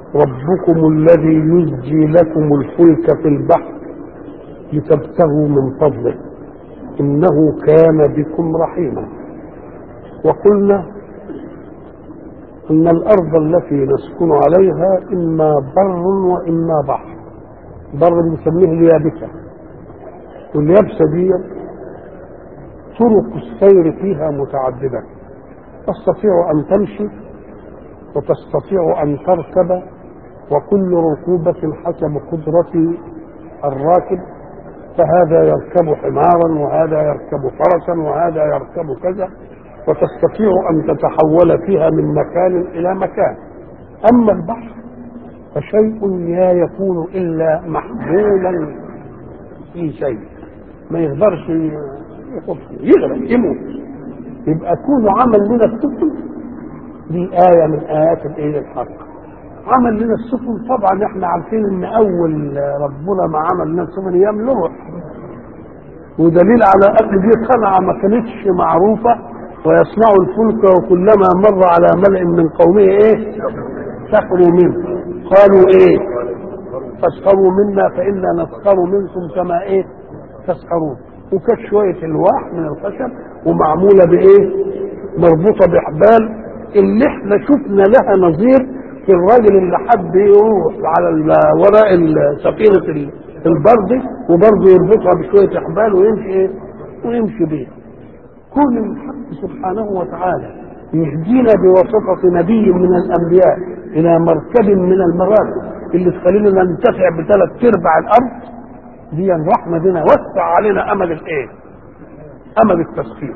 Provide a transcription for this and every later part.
ربكم الذي يزجي لكم الفلك في البحر لتبتغوا من فضله إنه كان بكم رحيما وقلنا أن الأرض التي نسكن عليها إما بر وإما بحر بر بنسميه اليابسة واليابسة دي طرق السير فيها متعددة تستطيع أن تمشي وتستطيع أن تركب وكل ركوبة حسب قدرة الراكب فهذا يركب حمارا وهذا يركب فرسا وهذا يركب كذا وتستطيع أن تتحول فيها من مكان إلى مكان أما البحر فشيء لا يكون إلا محمولا في شيء ما يقدرش يغرق يموت يبقى كونه عمل لنا السفن دي آية من آيات الإيه الحق عمل لنا السفن طبعا احنا عارفين ان اول ربنا ما عمل لنا السفن ايام نوح ودليل على ان دي صنعه ما كانتش معروفه ويصنع الفلك وكلما مر على ملئ من قومه ايه سخروا منه قالوا ايه تسخروا منا فانا نسخر منكم كما ايه تسخرون وكانت شويه الواح من الخشب ومعموله بايه مربوطه بحبال اللي احنا شفنا لها نظير في الراجل اللي حب يروح على وراء سفينه البرد وبرضه يربطها بشويه احبال ويمشي ايه ويمشي بيها كون الحق سبحانه وتعالى يهدينا بواسطة نبي من الأنبياء إلى مركب من المراكب اللي تخلينا ننتفع بثلاث أرباع الأرض دي الرحمة دينا وسع علينا أمل الإيه؟ أمل التسخير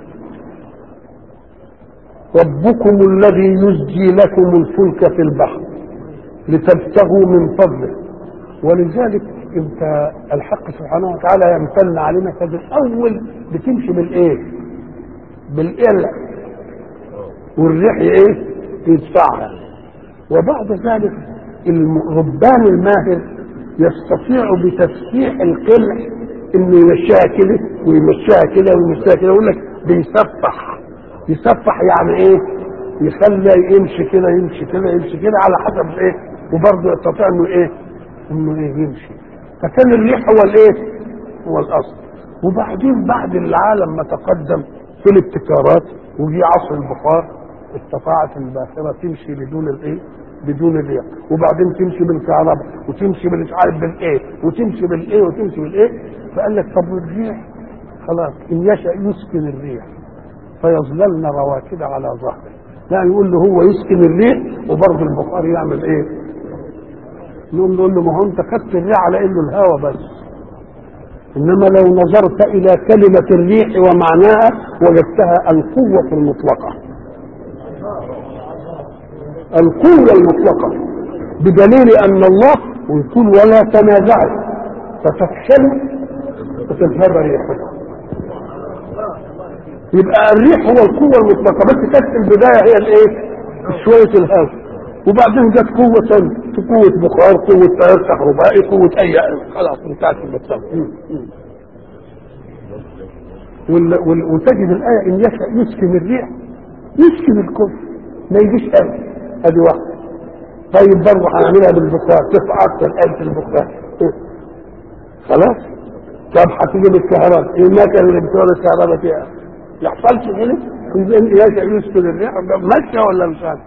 ربكم الذي يزجي لكم الفلك في البحر لتبتغوا من فضله ولذلك انت الحق سبحانه وتعالى يمتن علينا ففي الاول بتمشي بالايه؟ بالقلع والريح ايه؟ يدفعها وبعد ذلك الربان الماهر يستطيع بتسفيح القلع انه يمشيها كده ويمشيها كده ويمشيها كده يقول لك بيسفح يسفح يعني ايه؟ يخلي يمشي كده يمشي كده يمشي كده على حسب ايه؟ وبرضه يستطيع انه ايه؟ انه ايه يمشي فكان الريح هو الايه؟ هو الاصل وبعدين بعد العالم ما تقدم في الابتكارات وجي عصر البخار استطاعت الباخره تمشي بدون الايه؟ بدون الريح وبعدين تمشي بالكهرباء وتمشي مش عارف بالايه وتمشي بالايه وتمشي بالايه فقال لك طب والريح خلاص ان يشاء يسكن الريح فيظللن رواكد على ظهره لا يقول له هو يسكن الريح وبرضه البخار يعمل ايه؟ نقول له ما هو انت خدت الريح على انه الهوى بس انما لو نظرت الى كلمه الريح ومعناها وجدتها القوه المطلقه القوه المطلقه بدليل ان الله ويقول ولا تنازعوا فتفشلوا وتذهب ريحكم يبقى الريح هو القوه المطلقه بس كانت البدايه هي الايه؟ شويه الهواء وبعدين جت قوة ثانية قوة بخار قوة تيار كهربائي قوة أي خلاص انتهت المسألة وتجد الآية إن يشاء يسكن الريح يسكن الكل ما يجيش أبدا أدي واحدة طيب برضه هنعملها بالبخار تسعة أكثر ألف البخار خلاص طب هتيجي بالكهرباء إيه ما كان اللي بتوع الكهرباء فيها يحصلش كده إن يشاء يسكن الريح ماشية ولا مش عارف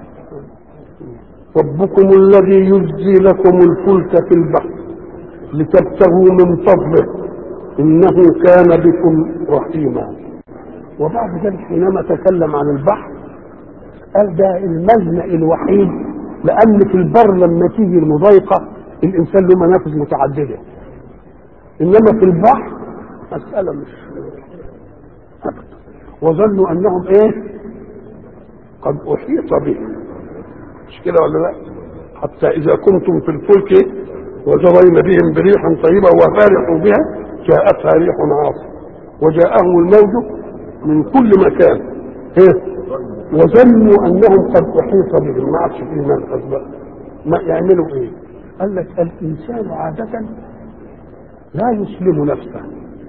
ربكم الذي يجزي لكم الفلك في البحر لتبتغوا من فضله انه كان بكم رحيما وبعد ذلك حينما تكلم عن البحر قال ده الملجا الوحيد لان في البر لما تيجي المضايقه الانسان له منافذ متعدده انما في البحر مساله مش ابدا وظنوا انهم ايه قد احيط بهم مش كده ولا لا حتى اذا كنتم في الفلك وجرين بهم بريح طيبه وفارحوا بها جاءتها ريح عاصف وجاءهم الموج من كل مكان إيه؟ وظنوا انهم قد احيط بهم ما عادش فيه منفذ بقى ما يعملوا ايه؟ قال لك الانسان عاده لا يسلم نفسه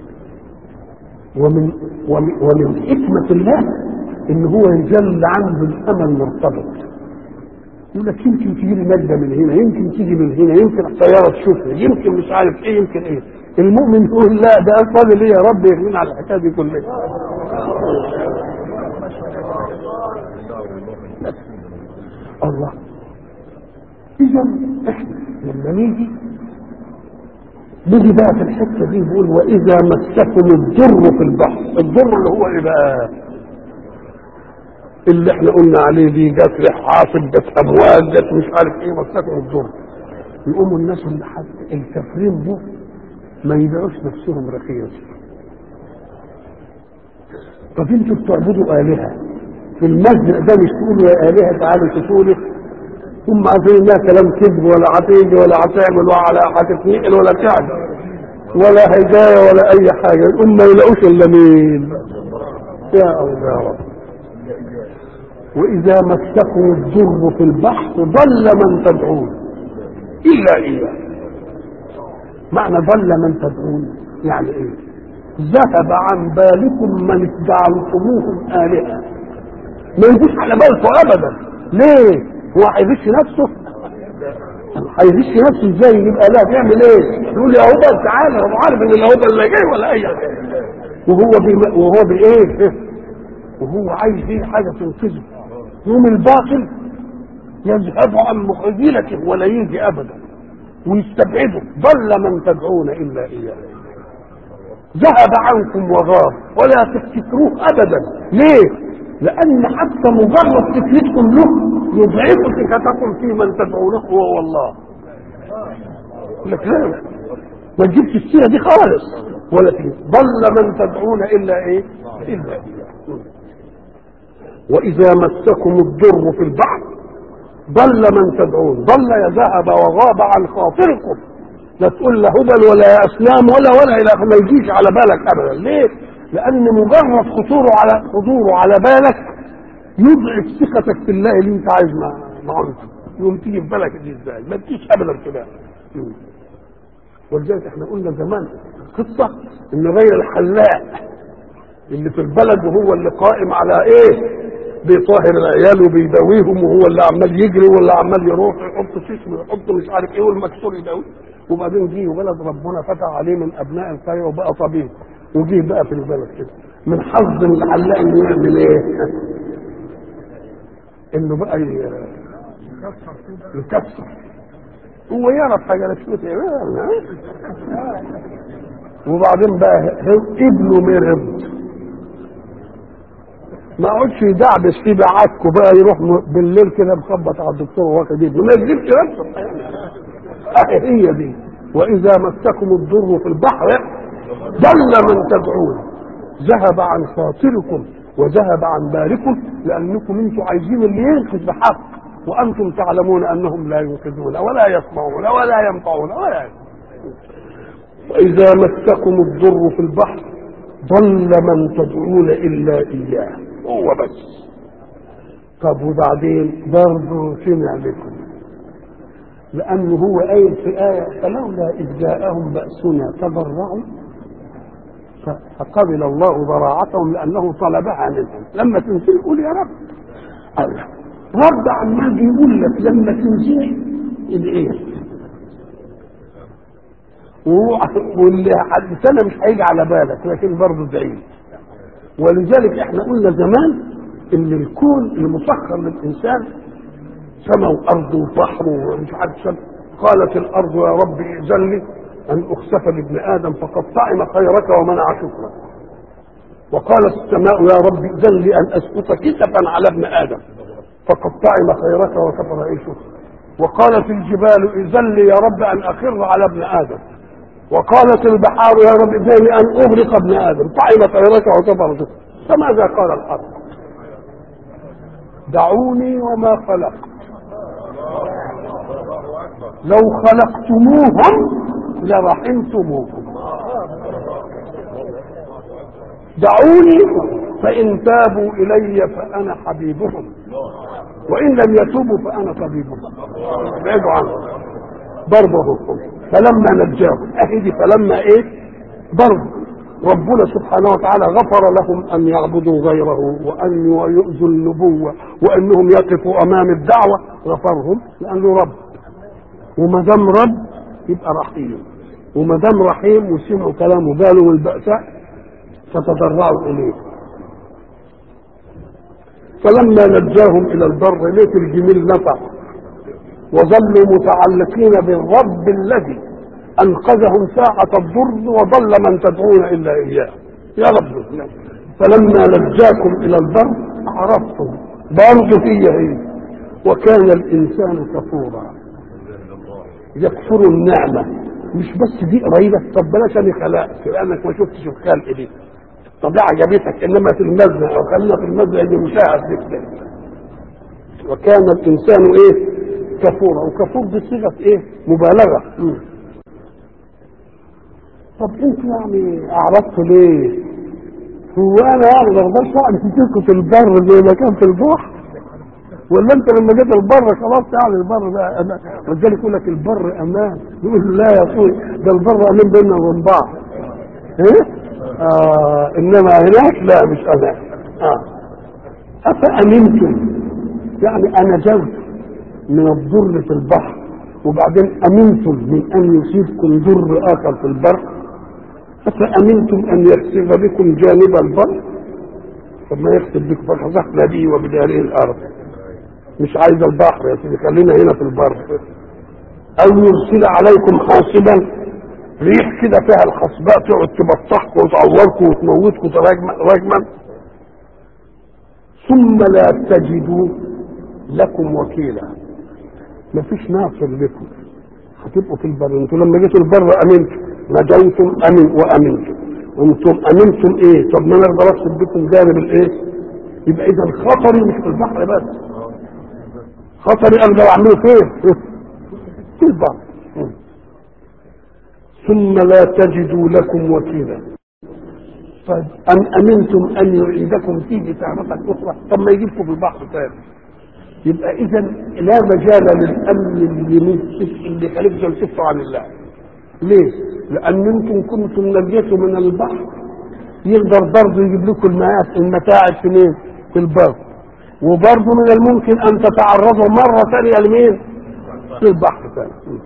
ومن ومن, ومن حكمه الله ان هو يجل عنه الامل مرتبط يقول لك يمكن تجي لي ماده من هنا يمكن تيجي من هنا يمكن الطياره تشوفني يمكن مش عارف ايه يمكن ايه المؤمن يقول لا ده فاضل ليه يا رب يغنينا على الحكايه دي كلها الله اذا احنا لما نيجي نيجي بقى في الحته دي بيقول واذا مسكم الضر في البحر الضر اللي هو ايه بقى اللي احنا قلنا عليه دي جت ريح عاصف جت امواج جت مش عارف ايه مسكم الضر يقوموا الناس اللي حد الكافرين دول ما يبيعوش نفسهم رخيص طب انتوا بتعبدوا الهه في المسجد ده مش تقولوا يا الهه تعالوا شوفوا لي هم عارفين انها كلام كذب ولا هتيجي ولا هتعمل ولا هتتنقل ولا تعمل ولا هدايا ولا اي حاجه الام ما يلاقوش الا مين يا الله يا رب واذا مسكم الضر في البحر ضل من تدعون الا اياه معنى ضل من تدعون يعني ايه ذهب عن بالكم من جعلتموهم الهه ما يجوش على بالكم ابدا ليه هو هيغش نفسه هيغش نفسه ازاي يبقى لا بيعمل ايه يقول يا هبل تعالى هو عارف ان الهبل اللي جاي ولا اي حاجه وهو بي وهو بايه وهو عايز ايه حاجه تنقذه يوم الباطل يذهب عن مخيلته ولا يجي ابدا ويستبعده ضل من تدعون الا اياه ذهب عنكم وغاب ولا تفتكروه ابدا ليه لان حتى مجرد فكرتكم له يضعف ثقتكم في من تدعونه هو الله لك لا ما تجيبش السيره دي خالص ولا تجيب ضل من تدعون الا ايه الا اياه واذا مسكم الضر في البحر ضل من تدعون ضل يذهب وغاب عن خاطركم لا تقول لا هبل ولا يا اسلام ولا ولا الى ما يجيش على بالك ابدا ليه؟ لان مجرد خطوره على حضوره على بالك يضعف ثقتك في الله اللي انت عايز معه يقوم تيجي في بالك دي ازاي؟ ما تجيش ابدا كده ولذلك احنا قلنا زمان قصه ان غير الحلاق اللي في البلد وهو اللي قائم على ايه؟ بيطهر العيال وبيداويهم وهو اللي عمال يجري واللي عمال يروح يحط شيش ويحط مش عارف ايه والمكسور يداوي وبعدين جه ولد ربنا فتح عليه من ابناء القريه وبقى طبيب وجه بقى في البلد كده من حظ العلاق انه يعمل ايه؟ انه بقى يكسر هو يعرف حاجه لا شو وبعدين بقى ابنه مرض ما اقعدش يدعبس فيه بعكه بقى يروح بالليل كده مخبط على الدكتور واخد ابنه ما يجيبش نفسه هي دي واذا مسكم الضر في البحر ضل من تدعون ذهب عن خاطركم وذهب عن بالكم لانكم انتم عايزين اللي ينقذ بحق وانتم تعلمون انهم لا ينقذون ولا يسمعون ولا ينفعون ولا يسمعون. واذا مسكم الضر في البحر ضل من تدعون الا اياه هو بس طب وبعدين برضه سمع بكم لأنه هو قايل في آية فلولا إذ جاءهم بأسنا تضرعوا فقبل الله ضراعتهم لأنه طلبها منهم لما تنزل قول يا رب الله رب عمال بيقول لك لما تنزل الإيه واللي حد سنة مش هيجي على بالك لكن برضه بعيد ولذلك احنا قلنا زمان ان الكون المسخر للانسان سماء وارض وبحر ومش عارف سماء قالت الارض يا رب ائذن لي ان اخسف لابن ادم فقد طعم خيرك ومنع شكرك وقالت السماء يا رب ائذن لي ان اسقط كسفا على ابن ادم فقد طعم خيرك وكفر اي شكر وقالت الجبال ائذن لي يا رب ان اخر على ابن ادم وقالت البحار يا رب ائذن لي ان اغرق ابن ادم طعم خيرك وكفر شكرك فماذا قال الحق دعوني وما خلقت لو خلقتموهم لرحمتموهم دعوني فإن تابوا إلي فأنا حبيبهم وإن لم يتوبوا فأنا طبيبهم ابعدوا عنه برضه فلما نجاهم أهدي فلما إيه برضه ربنا سبحانه وتعالى غفر لهم ان يعبدوا غيره وان يؤذوا النبوه وانهم يقفوا امام الدعوه غفرهم لانه رب وما دام رب يبقى رحيم وما دام رحيم وسمعوا كلامه بالوا البأساء فتضرعوا اليه فلما نجاهم الى البر ليت الجميل نفع وظلوا متعلقين بالرب الذي انقذهم ساعة الضر وضل من تدعون الا اياه يا رب فلما نجاكم الى البر عرفتم برضه هي هي وكان الانسان كفورا يكفر النعمه مش بس دي قريبه طب بلاش انا خلقت لانك ما شفتش الخلق دي الطبيعه جابتك انما في المزنه او خلينا في المزنه اللي مشاهد لك وكان الانسان ايه كفورا وكفور دي صيغه ايه مبالغه م. طب انتوا يعني اعرضتوا ليه هو انا يعني ما اقدرش اعمل فيكم في البر زي ما كان في البحر ولا انت لما جيت البر خلاص يعني البر ده امان ولذلك يقول لك البر امان يقول لا يا اخوي ده البر امان بيننا وبين بعض ايه؟ آه انما هناك لا مش امان اه افامنتم يعني انا جوت من الضر في البحر وبعدين امنتم من ان يصيبكم ضر اخر في البر أفأمنتم أن يخسف بكم جانب البر طب ما يخسف بكم فخسفنا به وبداره الأرض مش عايز البحر يا سيدي خلينا هنا في البر أو يرسل عليكم حاصبا ريح كده فيها الخصباء تقعد تبطحكم وتعوركم وتموتكم رجما ثم لا تجدوا لكم وكيلا مفيش ناصر لكم هتبقوا في البر انتوا لما جيتوا البر امنتم نجوتم امن وامنتم وانتم امنتم ايه طب ما انا اقدر اقصد بكم جانب الايه يبقى اذا خطري مش في البحر بس خطري اقدر اعمله فين في البحر ثم لا تجدوا لكم وكيلا أم أمنتم أن يعيدكم فيه تارة أخرى طب ما يجيبكم في البحر تاني يبقى إذا لا مجال للأمن اللي اللي خليكم تلتفوا عن الله ليه؟ لأن أنتم كنتم نجيتوا من البحر يقدر برضه يجيب لكم المتاعب في مين؟ في البر وبرضه من الممكن أن تتعرضوا مرة ثانية لمين؟ للبحر ثاني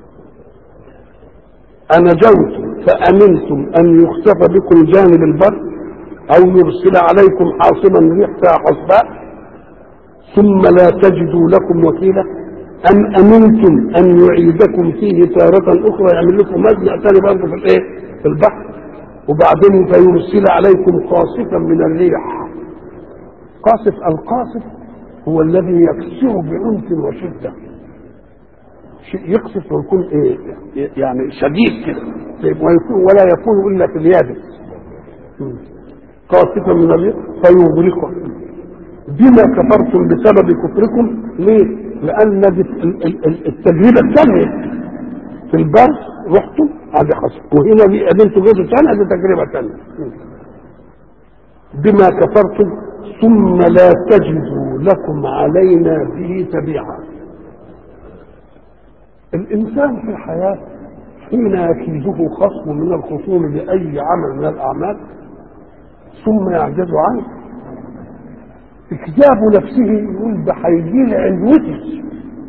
أنجوتم فأمنتم أن يخسف بكم جانب البر أو يرسل عليكم حاصبا ريح حصباء ثم لا تجدوا لكم وكيلا أم أمنتم أن يعيدكم فيه تارة أخرى يعمل لكم مزنق ثاني برضه في الإيه؟ في البحر وبعدين فيرسل عليكم قاصفا من الريح قاصف القاصف هو الذي يكسر بعنف وشدة شيء يقصف ويكون إيه؟ يعني شديد كده ويكون ولا يكون إلا في اليابس قاصفا من الريح فيغرقكم بما كفرتم بسبب كفركم ليه؟ لان التجربه الثانيه في البر رحتم هذه حصل وهنا دي قابلتوا جزء ثاني هذه تجربه ثانيه بما كفرتم ثم لا تجدوا لكم علينا به تبيعا الانسان في الحياه حين يكيده خصم من الخصوم لاي عمل من الاعمال ثم يعجز عنه اكتاب نفسه يقول ده هيجي لي عزوتي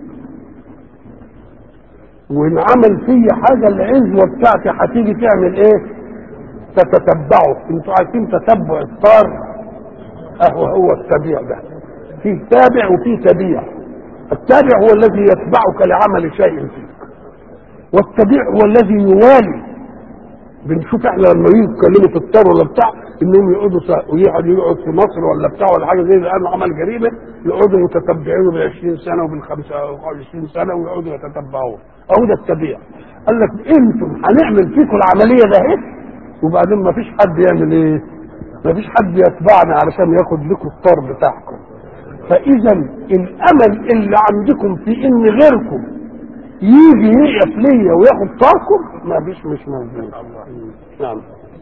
وان عمل فيا حاجه العزوه بتاعتي هتيجي تعمل ايه؟ تتتبعه انتوا عارفين تتبع الطار اهو هو التبيع ده فيه تابع وفيه تبيع التابع هو الذي يتبعك لعمل شيء فيك والتبيع هو الذي يوالي بنشوف احنا لما يتكلموا في الطار ولا بتاع انهم يقعدوا ويقعد يقعد في مصر ولا بتاع ولا حاجه زي لانه عمل جريمه يقعدوا متتبعينه بال 20 سنه وبال 25 سنه ويقعدوا يتتبعوه اهو ده التبيع قال لك انتم هنعمل فيكم العمليه ده اهي وبعدين ما فيش حد يعمل ايه؟ ما فيش حد يتبعنا علشان ياخد لكم الطار بتاعكم فاذا الامل اللي عندكم في ان غيركم يجي يقف ليا وياخد طاركم ما فيش مش موجود نعم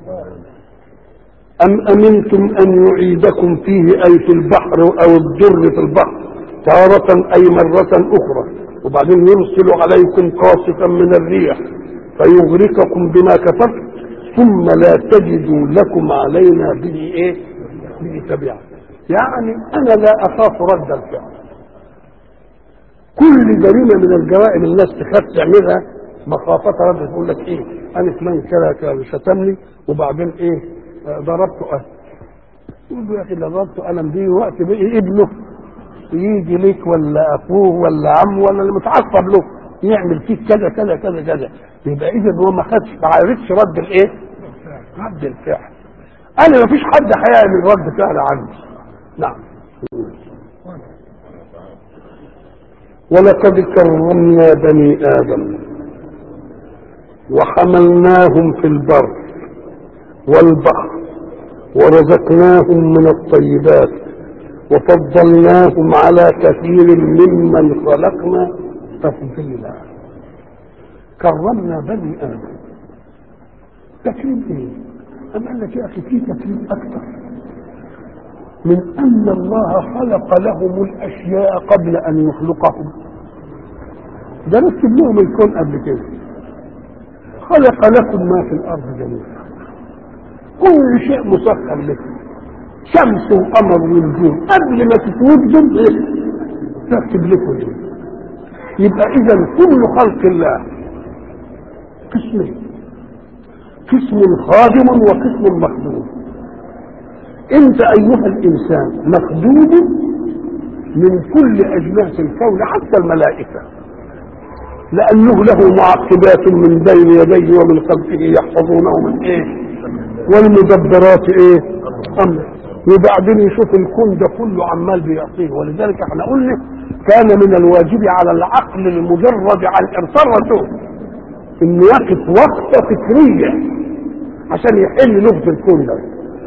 أم أمنتم أن يعيدكم فيه أي في البحر أو الضر في البحر تارة أي مرة أخرى وبعدين يرسل عليكم قاصفا من الريح فيغرقكم بما كفرتم ثم لا تجدوا لكم علينا به إيه؟ به تبعا يعني أنا لا أخاف رد الفعل كل جريمه من الجرائم الناس تخاف تعملها مخافه رد تقول لك ايه انا فلان كذا كذا شتمني وبعدين ايه آه، ضربته أه. يقول له يا اخي اللي ضربته انا مديه وقت بقي ابنه يجي ليك ولا اخوه ولا عمه ولا اللي متعصب له يعمل فيك كذا كذا كذا كذا يبقى اذا هو ما خدش ما عرفش رد الايه؟ رد الفعل انا ما فيش حد هيعمل رد فعل عندي نعم ولقد كرمنا بني ادم وحملناهم في البر والبحر ورزقناهم من الطيبات وفضلناهم على كثير ممن خلقنا تفضيلا كرمنا بني ادم تكريم ايه؟ أم قال لك يا اخي في تكريم اكثر من ان الله خلق لهم الاشياء قبل ان يخلقهم ده رتب لهم الكون قبل كده خلق لكم ما في الارض جميعا كل شيء مسخر لكم شمس وقمر ونجوم قبل ما تتوجدوا ايه تكتب لكم ايه يبقى اذا كل خلق الله قسمين قسم خادم وقسم مخدوم انت ايها الانسان مخدوم من كل اجناس الكون حتى الملائكه لانه له معقبات من بين يديه ومن خلفه يحفظونه من ايه والمدبرات ايه امر وبعدين يشوف الكون ده كله عمال بيعطيه ولذلك احنا قلنا كان من الواجب على العقل المجرد عن ارسال رسول انه يقف وقفه فكريه عشان يحل لغز الكون ده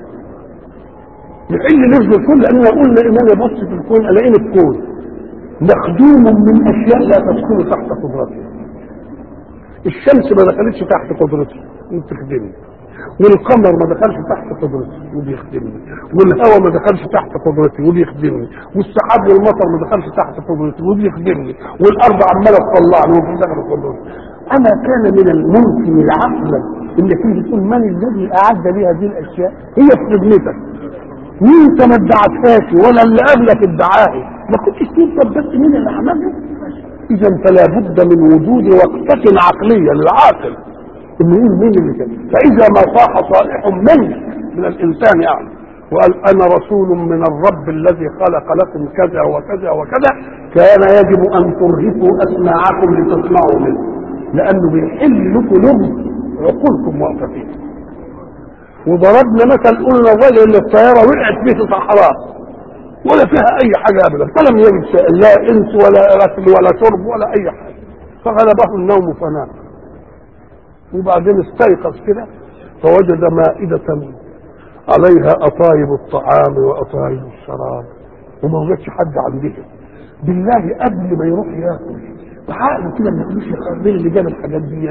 يحل لغز الكون لاننا قلنا ان انا بص في الكون الاقيني الكون مخدوم من اشياء لا تدخل تحت قدرته الشمس ما دخلتش تحت قدرته وبتخدمني والقمر ما دخلش تحت قدرتي وبيخدمني والهواء ما دخلش تحت قدرتي وبيخدمني والسحاب والمطر ما دخلش تحت قدرتي وبيخدمني والارض عماله تطلعني وفي داخل قدرتي اما كان من الممكن العقل انك انت تقول من الذي اعد لي هذه الاشياء هي في خدمتك وانت ما ادعتهاش ولا اللي قبلك ادعاها ما كنتش تنسب بس مين اللي عملها اذا فلا بد من وجود وقفه عقليه للعاقل انه يقول مين اللي كان فاذا ما صاح صالح منك من الانسان يعني وقال انا رسول من الرب الذي خلق لكم كذا وكذا وكذا كان يجب ان ترهفوا اسماعكم لتسمعوا منه لانه بيحل لكم لغز عقولكم واقفه فيه وضربنا مثل قلنا الراجل اللي الطياره وقعت فيه في صحراء ولا فيها اي حاجه ابدا فلم يجد شيء لا انس ولا اكل ولا شرب ولا اي حاجه فغلبه النوم فنام وبعدين استيقظ كده فوجد مائدة عليها أطايب الطعام وأطايب الشراب وما وجدش حد عندها بالله قبل ما يروح ياكل بعقله كده ما يقولوش يا مين اللي جاب الحاجات دي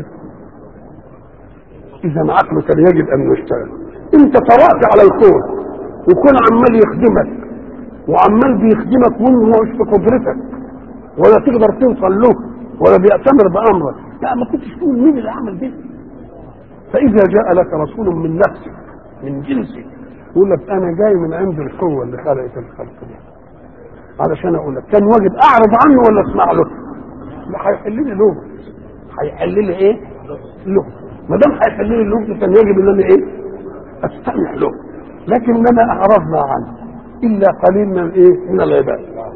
إذا عقله كان يجب أن يشتغل أنت طرأت على الكون وكون عمال يخدمك وعمال بيخدمك وهو مش في قدرتك ولا تقدر توصل له ولا بيأتمر بأمرك لا ما كنتش تقول مين اللي عمل ده فإذا جاء لك رسول من نفسك من جنسك يقول لك أنا جاي من عند القوة اللي خلقت الخلق دي علشان أقول لك كان واجب أعرض عنه ولا أسمع له؟ لا هيحل لي لغز هيحل لي إيه؟ لغز ما دام هيحل لي اللغز كان يجب إن أنا إيه؟ أستمع له لكننا أعرضنا عنه إلا قليل من إيه؟ من العباد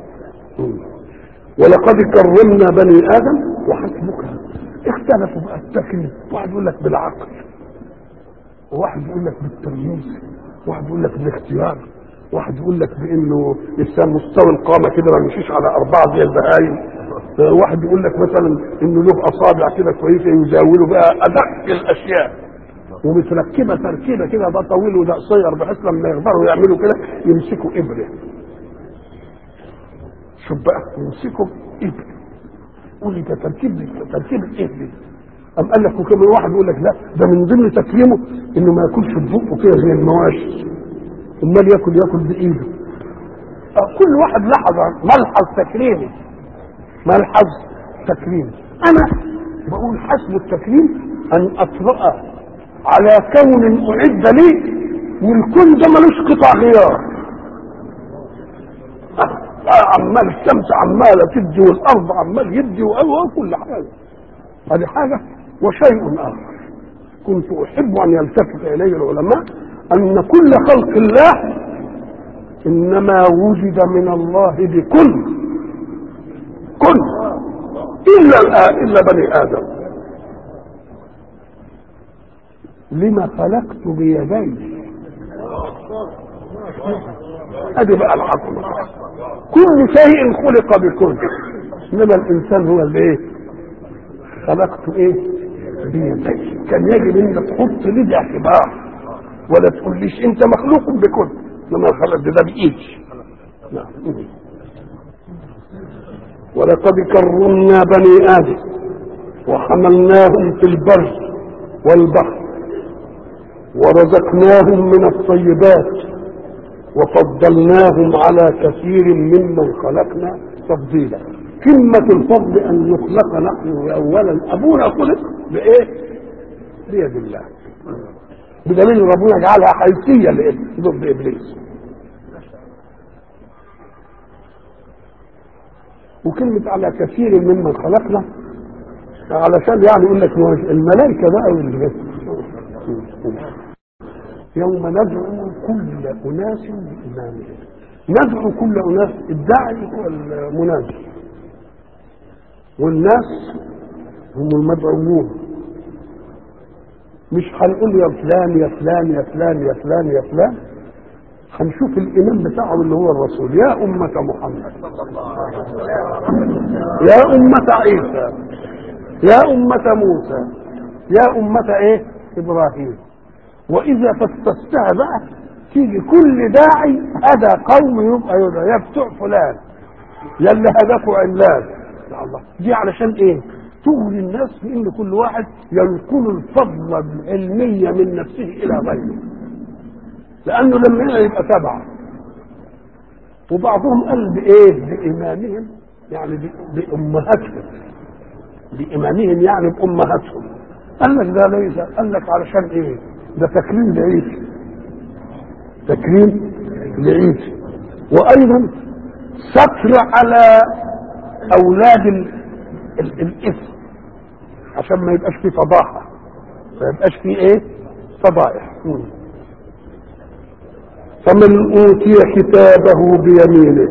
ولقد كرمنا بني آدم وحسبك اختلفوا بقى التكليف واحد يقول لك بالعقل وواحد يقول لك بالتمييز واحد يقول لك بالاختيار واحد يقول لك بانه الانسان مستوي القامه كده ما يمشيش على اربعه زي البهايم واحد يقول لك مثلا انه له اصابع كده كويسه يزاولوا بقى ادق الاشياء ومتركبه تركيبه كده ده طويل وده قصير بحيث لما يقدروا يعملوا كده يمسكوا ابره شوف بقى يمسكوا ابره قول لي ده تركيب تركيب ايه دي؟ أم قال لك وكمان واحد يقول لك لا ده من ضمن تكريمه انه ما ياكلش ببقه كده زي المواشي امال ياكل ياكل بايده كل واحد لحظه ملحظ تكريمي ملحظ تكريمي انا بقول حسب التكريم ان اطرأ على كون اعد لي والكون ده ملوش قطع غيار عمال الشمس عماله تدي والارض عمال يدي وكل حاجه هذه حاجه وشيء اخر كنت احب ان يلتفت اليه العلماء ان كل خلق الله انما وجد من الله بكل كل الا الا بني ادم لما خلقت بيدي ادي بقى العظمه كل شيء خلق بكل انما الانسان هو اللي ايه خلقت ايه بيدي كان يجب انك تحط لي اعتبار ولا تقوليش انت مخلوق بكل انما خلق ده بايدي نعم ولقد كرمنا بني ادم وحملناهم في البر والبحر ورزقناهم من الطيبات وفضلناهم على كثير ممن خلقنا تفضيلا قمة الفضل أن يخلق نحن أولا أبونا خلق بإيه؟ بيد الله بدليل ربنا جعلها حيثية ضد إبليس وكلمة على كثير ممن خلقنا علشان يعني يقول لك الملائكة بقى واللي يوم ندعو كل أناس بإمامهم ندعو كل أناس الداعي هو المنادي والناس هم المدعوون مش هنقول يا فلان يا فلان يا فلان يا فلان يا فلان هنشوف الإمام بتاعهم اللي هو الرسول يا أمة محمد يا أمة عيسى يا أمة موسى يا أمة إيه إبراهيم وإذا فاستفتها بقى تيجي كل داعي هدى قوم يبقى يدعى يا بتوع فلان يا اللي هداكوا علان يا الله دي علشان ايه؟ تغني الناس بان كل واحد ينقل الفضل العلمية من نفسه الى غيره لانه لما يبقى تبع وبعضهم قال بايه؟ بامامهم يعني بامهاتهم بامامهم يعني بامهاتهم قال لك ده ليس قال لك علشان ايه؟ ده تكريم لعيسى تكريم لعيسى وايضا ستر على اولاد ال... ال... الاسم عشان ما يبقاش فيه فضاحه ما يبقاش فيه ايه فضائح فمن اوتي كتابه بيمينه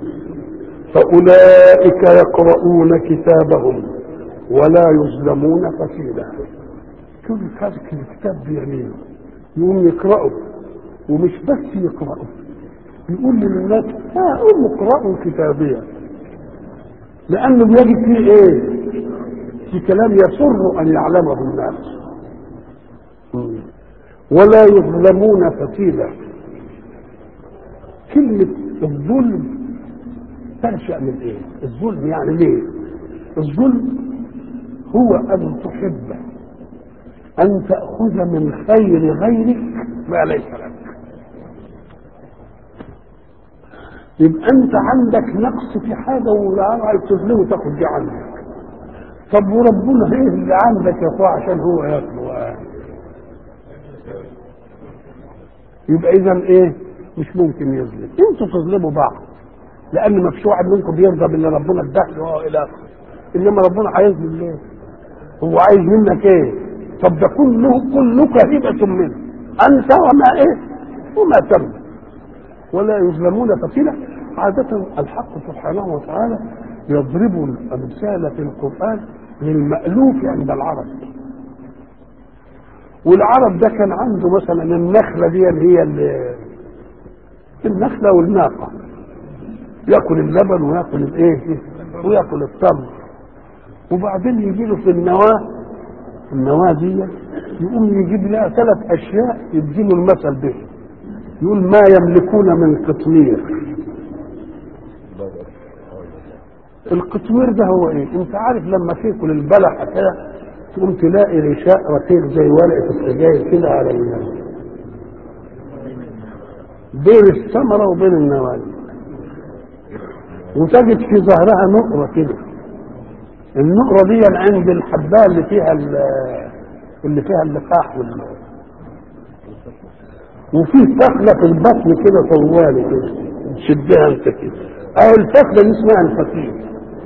فاولئك يقرؤون كتابهم ولا يظلمون فتيلا كل فاسك الكتاب بيمينه يقوم يقرأه ومش بس يقرأه يقول للناس ها قوموا اقرأوا كتابيا لأنه بيجد فيه إيه؟ في كلام يسر أن يعلمه الناس ولا يظلمون فتيلا كلمة الظلم تنشأ من إيه؟ الظلم يعني ليه؟ الظلم هو أن تحب أن تأخذ من خير غيرك ما ليس لك يبقى أنت عندك نقص في حاجة وعايز تظلمه تاخد دي عنك طب وربنا ايه اللي عندك يا اخويا عشان هو ياكله يبقى اذا ايه مش ممكن يظلم انتوا تظلموا بعض لان ما فيش واحد منكم بيرضى باللي ربنا اداه له الى اخره انما ربنا هيظلم ليه هو عايز منك ايه طب ده كله كلك هبة منه أنت وما إيه وما تم ولا يظلمون فتيلة عادة الحق سبحانه وتعالى يضرب الأمثال في القرآن للمألوف عند العرب والعرب ده كان عنده مثلا النخلة دي اللي هي اللي النخلة والناقة ياكل اللبن وياكل الايه وياكل التمر وبعدين يجي له في النواه النواه دي يقوم يجيب لها ثلاث اشياء يديله المثل به يقول ما يملكون من قطمير القطمير ده هو ايه انت عارف لما تاكل البلحه كده تقوم تلاقي غشاء رقيق زي ورقه السجاير كده على ال بين الثمره وبين النواه وتجد في ظهرها نقره كده النقرة دي عند الحباية اللي فيها اللي فيها اللقاح وال وفي فخلة في البطن كده طوالي كده تشدها انت كده اه الفتله دي اسمها الفتيل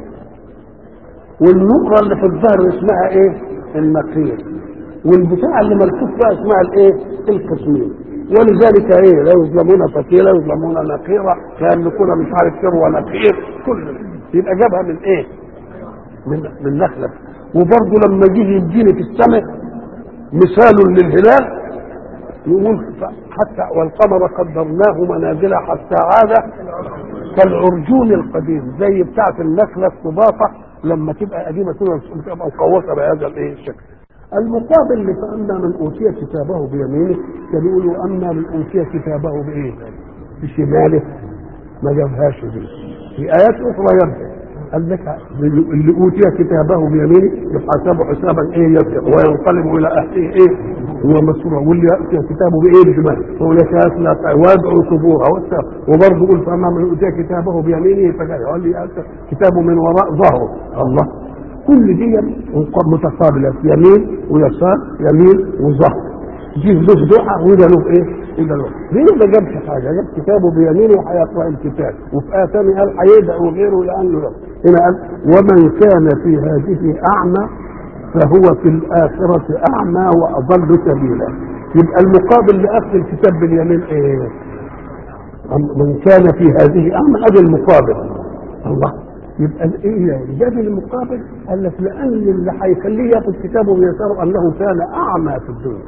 والنقره اللي في الظهر اسمها ايه النقير والبتاع اللي ملفوف بقى اسمها الايه القسمين ولذلك ايه لا يظلمون فتيلا يظلمون نقيرة كان مش عارف كم ونقير كل يبقى جابها من ايه من من نخله وبرضه لما جه يديني في السماء مثال للهلال يقول حتى والقمر قدرناه منازل حتى عاد كالعرجون القديم زي بتاعه النخله الصباطه لما تبقى قديمه كده تبقى مقوسه بهذا الايه الشكل المقابل فأما من أوتي كتابه بيمينه كان يقول وأما من أوتي كتابه بإيه؟ بشماله ما جابهاش دي في آيات أخرى يبدأ قال لك اللي أوتي كتابه بيمينه يحاسب حسابا إيه يسر وينقلب إلى أهله إيه هو مسرور واللي يأتي كتابه بإيه بشماله فهو يتأسلى ويدعو صبورا وبرضه قلت فأما من أوتي كتابه بيمينه فكان قال لي كتابه من وراء ظهره الله كل دي متقابله يمين ويسار يمين وظهر دي له دعاء وده له ايه؟ وده له ليه ما جابش حاجه؟ جاب كتابه بيمينه وهيقرا الكتاب وفي آية ثانية قال هيدعو غيره لانه له هنا قال ومن كان في هذه اعمى فهو في الآخرة أعمى وأضل سبيلا يبقى المقابل لأخذ الكتاب باليمين إيه؟ من كان في هذه أعمى هذا المقابل الله يبقى ايه جاب المقابل قال لك لان اللي هيخليه ياخذ كتابه بيساره انه كان اعمى في الدنيا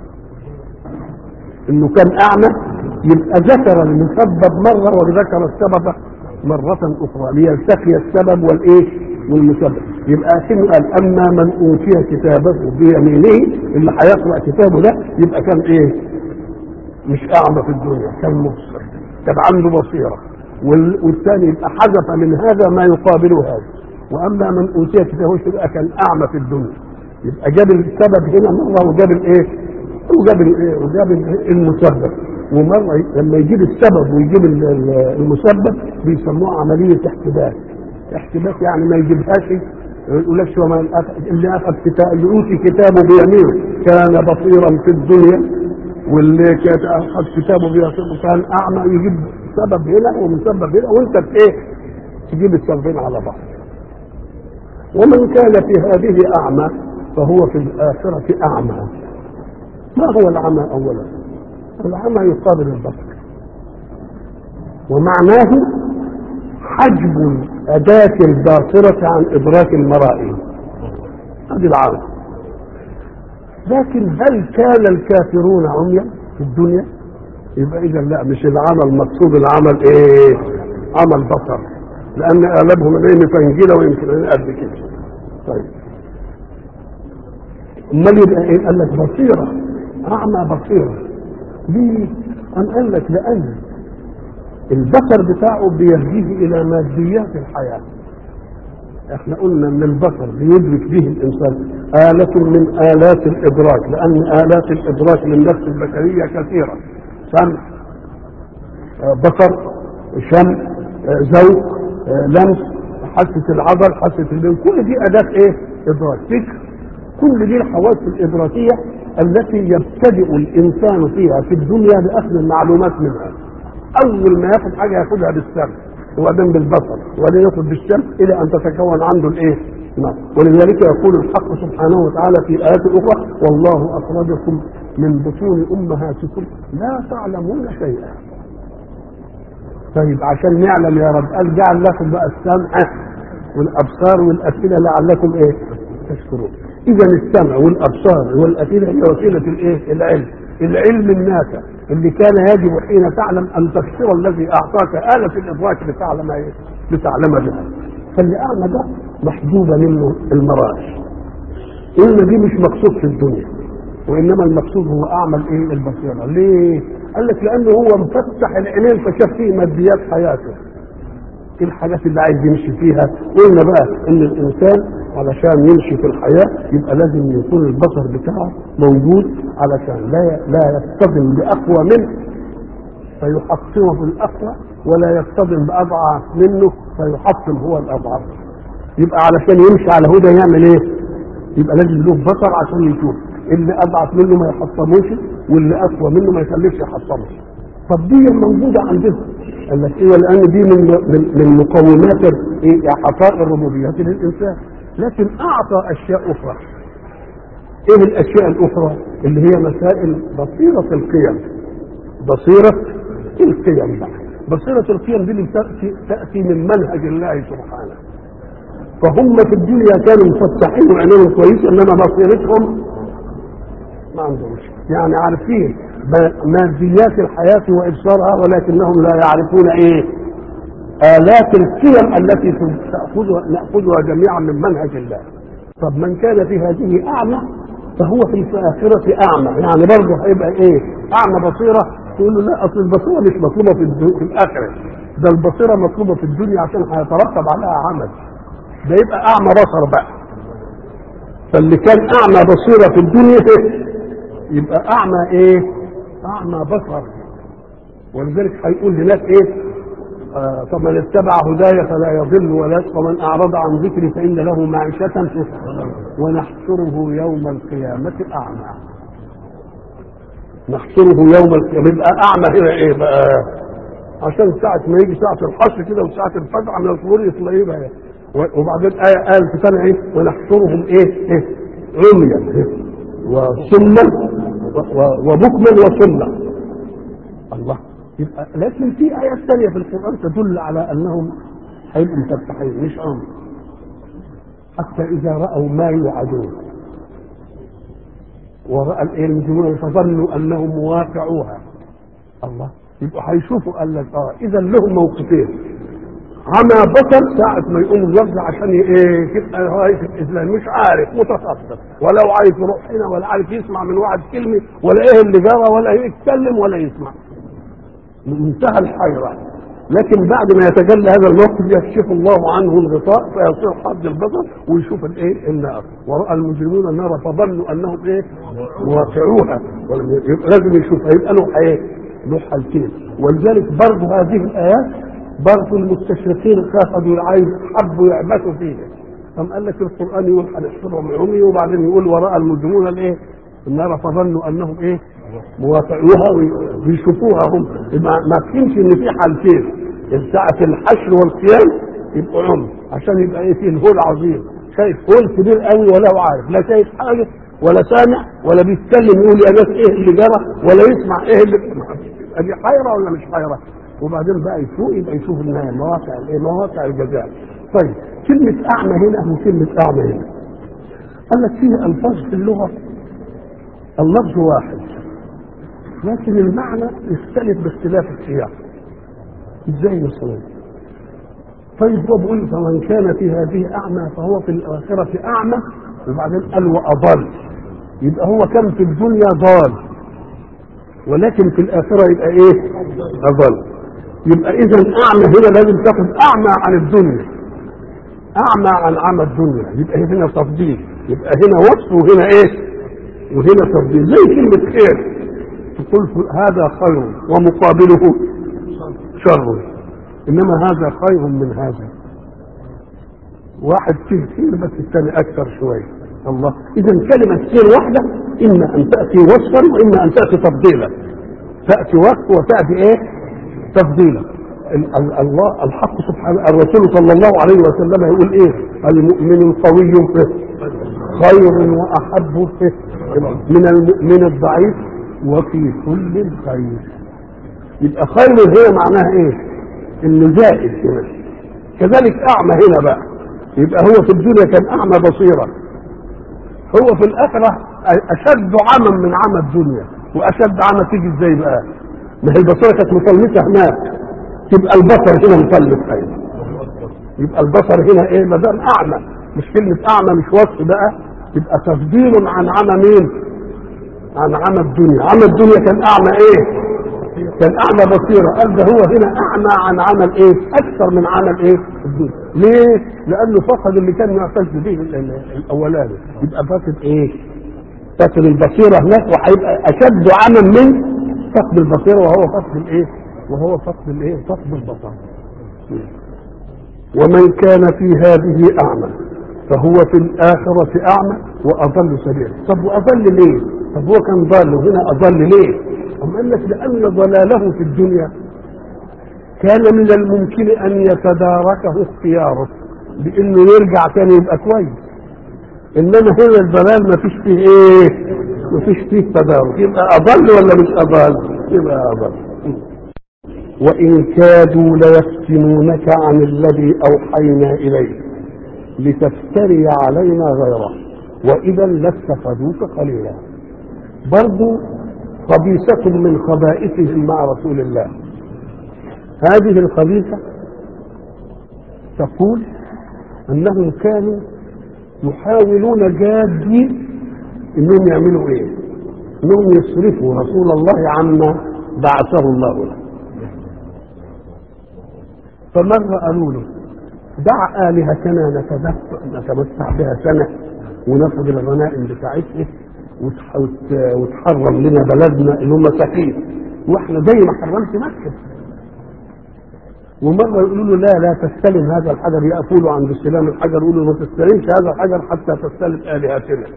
انه كان اعمى يبقى ذكر المسبب مره وذكر السبب مرة أخرى ليلتقي السبب والإيه؟ والمسبب يبقى كأنه قال أما من أوتي كتابه بيمينه اللي هيقرأ كتابه ده يبقى كان إيه؟ مش أعمى في الدنيا كان مبصر كان عنده بصيرة والثاني يبقى حذف من هذا ما يقابل هذا واما من اوتي كتابه يبقى كان اعمى في الدنيا يبقى جاب السبب هنا مره وجاب الايه؟ وجاب الايه؟ وجاب المسبب ومره لما يجيب السبب ويجيب المسبب بيسموها عمليه احتباس احتباس يعني ما يجيبهاش يقول لك وما اللي اخذ كتاب اللي اوتي كتابه بيمينه كان بصيرا في الدنيا واللي اخذ كتابه بيمينه كان اعمى يجيب سبب هنا ومسبب هنا وانت في ايه تجيب السببين على بعض ومن كان في هذه اعمى فهو في الاخره اعمى ما هو العمى اولا العمى يقابل البصر ومعناه حجب أداة الباصرة عن إدراك المرائي هذه العمى لكن هل كان الكافرون عميا في الدنيا يبقى اذا لا مش العمل المقصود العمل ايه عمل بصر لان اغلبهم ايه مفنجله ويمكن قد كده طيب امال يبقى ايه قال لك بصيره اعمى بصيره ليه ام قال لك لان البصر بتاعه بيهديه الى ماديات الحياه احنا قلنا ان البصر بيدرك به الانسان آلة من آلات الإدراك لأن آلات الإدراك للنفس البشرية كثيرة سمع بصر شم ذوق لمس حاسة العضل حاسة اللون كل دي أداة إيه؟ إدراك فكر كل دي الحواس الإدراكية التي يبتدئ الإنسان فيها في الدنيا بأخذ المعلومات منها أول ما ياخذ حاجة ياخذها بالسمع وبعدين بالبصر وبعدين ياخذ بالشم إلى أن تتكون عنده الإيه؟ نعم ولذلك يقول الحق سبحانه وتعالى في آيات أخرى والله أخرجكم من بطون أمهاتكم لا تعلمون شيئا طيب عشان نعلم يا رب قال جعل لكم بقى السمع والأبصار والأفئدة لعلكم إيه تشكرون إذا السمع والأبصار والأفئدة هي وسيلة الإيه العلم العلم النافع اللي كان يجب حين تعلم أن تشكر الذي أعطاك آلة الإدراك لتعلم إيه لتعلم بها فاللي أعمى ده محجوبة منه المرائي إن دي مش مقصود في الدنيا وإنما المقصود هو أعمل إيه البصيرة ليه؟ قال لك لأنه هو مفتح العينين فشاف فيه ماديات حياته ايه الحاجات اللي عايز يمشي فيها قلنا بقى ان الانسان علشان يمشي في الحياه يبقى لازم يكون البصر بتاعه موجود علشان لا لا يصطدم باقوى منه فيحطمه بالاقوى ولا يصطدم باضعف منه فيحطم هو الاضعف يبقى علشان يمشي على هدى يعمل ايه؟ يبقى لازم له بصر عشان يشوف اللي اضعف منه ما يحطموش واللي اقوى منه ما يخليش يحطمه طب دي موجوده عندهم قال لك ايه لان دي من من, من مقومات ايه اعطاء الربوبيه للانسان لكن اعطى اشياء اخرى ايه الاشياء الاخرى اللي هي مسائل بصيره القيم بصيره القيم بقى بصيره القيم دي اللي تاتي تاتي من منهج الله سبحانه فهم في الدنيا كانوا مفتحين وعينيهم كويس انما بصيرتهم ما عندهمش يعني عارفين ماديات الحياة وإبصارها ولكنهم لا يعرفون إيه آلات القيم التي تأخذها نأخذها جميعا من منهج الله طب من كان في هذه أعمى فهو في الآخرة أعمى يعني برضه هيبقى إيه أعمى بصيرة تقول له لا أصل البصيرة مش مطلوبة في, في الآخرة ده البصيرة مطلوبة في الدنيا عشان هيترتب عليها عمل ده يبقى أعمى بصر بقى فاللي كان أعمى بصيرة في الدنيا يبقى أعمى إيه أعمى بصر ولذلك هيقول هناك إيه آه فمن اتبع هداي فلا يضل ولا يشقى ومن أعرض عن ذكري فإن له معيشة ونحشره يوم القيامة أعمى نحشره يوم القيامة يبقى أعمى هنا إيه بقى عشان ساعة ما يجي ساعة الحشر كده وساعة الفزع من القبور يطلع إيه بقى وبعدين آية قال في سنة إيه ونحشرهم إيه إيه عميا وسما وبكما وصلا الله يبقى لكن في آيات ثانية في القرآن تدل على أنهم هيبقوا مفتحين مش عمر حتى إذا رأوا ما يوعدون ورأى الايه المجرمون فظنوا أنهم واقعوها الله يبقوا هيشوفوا قال لك اه إذا لهم موقفين عمى بصر ساعة ما يقوم اللفظ عشان ايه تبقى راية الإسلام مش عارف متخصص ولا عارف يروح هنا ولا عارف يسمع من واحد كلمة ولا ايه اللي جرى ولا يتكلم ولا يسمع منتهى الحيرة لكن بعد ما يتجلى هذا الموقف يكشف الله عنه الغطاء فيصير حد البصر ويشوف الايه النار وراى المجرمون النار فظنوا انهم ايه واقعوها لازم يشوفها يبقى له ايه له حالتين ولذلك برضه هذه الايات برضه المستشرقين خافوا عايز حبوا يعبثوا فيها قام قال لك القران يقول هنحشرهم عمي وبعدين يقول وراء المجرمون الايه النار فظنوا انهم ايه موافقوها ويشوفوها هم ما فهمش ان في حالتين ساعة الحشر والقيام يبقوا عمر عشان يبقى ايه فيه الهول عظيم شايف هول كبير قوي ولا هو عارف لا شايف حاجه ولا سامع ولا بيتكلم يقول يا ناس ايه اللي جرى ولا يسمع ايه اللي دي حيره ولا مش حيره وبعدين بقى يفوق يبقى يشوف النهايه مواقع الايه مواقع الجزاء طيب كلمه اعمى هنا وكلمه اعمى هنا قال لك فيه الفاظ في اللغه اللفظ واحد لكن المعنى يختلف باختلاف السياق ازاي مثلا طيب هو بيقول فمن كان في هذه اعمى فهو في الاخره اعمى وبعدين قال واضل يبقى هو كان في الدنيا ضال ولكن في الاخره يبقى ايه اضل يبقى اذا اعمى هنا لازم تاخد اعمى عن الدنيا اعمى عن عمى الدنيا يبقى هنا تفضيل يبقى هنا وصف وهنا ايه وهنا تفضيل زي كلمه خير تقول هذا خير ومقابله شر انما هذا خير من هذا واحد فيه خير بس الثاني اكثر شويه الله اذا كلمه خير واحده اما ان تاتي وصفا واما ان تاتي تفضيلا تاتي وصف وتاتي ايه تفضيلا الله الحق سبحانه الرسول صلى الله عليه وسلم يقول ايه المؤمن القوي خير واحب من المؤمن الضعيف وفي كل خير يبقى خير هنا معناها ايه انه زائد هنا كذلك اعمى هنا بقى يبقى هو في الدنيا كان اعمى بصيرة هو في الاخرة اشد عمى من عمى الدنيا واشد عمى تيجي ازاي بقى ما هي البصيرة كانت مطلسة هناك تبقى البصر هنا مطلس ايضا يبقى البصر هنا ايه ما دام اعمى مش كلمة اعمى مش وصف بقى يبقى تفضيل عن عمى مين عن عمى الدنيا عمى الدنيا كان اعمى ايه كان اعمى بصيره قال ده هو هنا اعمى عن عمل ايه اكثر من عمل ايه الدنيا ليه لانه فقد اللي كان يعتز به الاولاني يبقى فاقد ايه فاقد البصيره هناك وهيبقى اشد عمى من فقد البصيره وهو فقد الايه وهو فقد الايه فقد البصر ومن كان في هذه اعمى فهو في الآخرة أعمى وأضل سبيلا طب وأضل ليه طب هو كان ضال وهنا أضل ليه أم قال لك لأن ضلاله في الدنيا كان من الممكن ان يتداركه اختياره بانه يرجع تاني يبقى كويس انما هنا الضلال ما فيش فيه ايه ما فيش فيه تدارك يبقى اضل ولا مش اضل يبقى اضل وان كادوا ليفتنونك عن الذي اوحينا اليك لتفتري علينا غيره واذا لاتخذوك خليلا برضو خبيثة من خبائثهم مع رسول الله هذه الخبيثة تقول انهم كانوا يحاولون جادين انهم يعملوا ايه انهم يصرفوا رسول الله عما بعثه الله له فمرة قالوا له دع آلهتنا نتمتع بها سنة وناخد الغنائم بتاعتنا وتحرم لنا بلدنا اللي هم مساكين واحنا زي ما حرمت مكة ومرة يقولوا له لا لا تستلم هذا الحجر يقفلوا عند استلام الحجر يقولوا ما تستلمش هذا الحجر حتى تستلم آلهتنا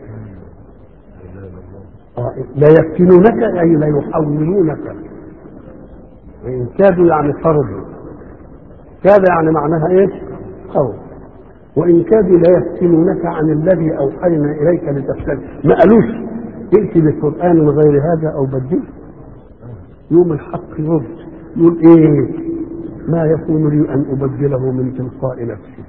لا يفتنونك أي لا يحولونك وإن كادوا يعني فرضوا كاد يعني معناها ايه؟ خوف وإن كادوا لا يفتنونك عن الذي أوحينا إليك لتفتن ما قالوش ائت بقرآن غير هذا أو بدله يوم الحق يرد يقول ايه ما يكون لي ان ابدله من تلقاء نفسي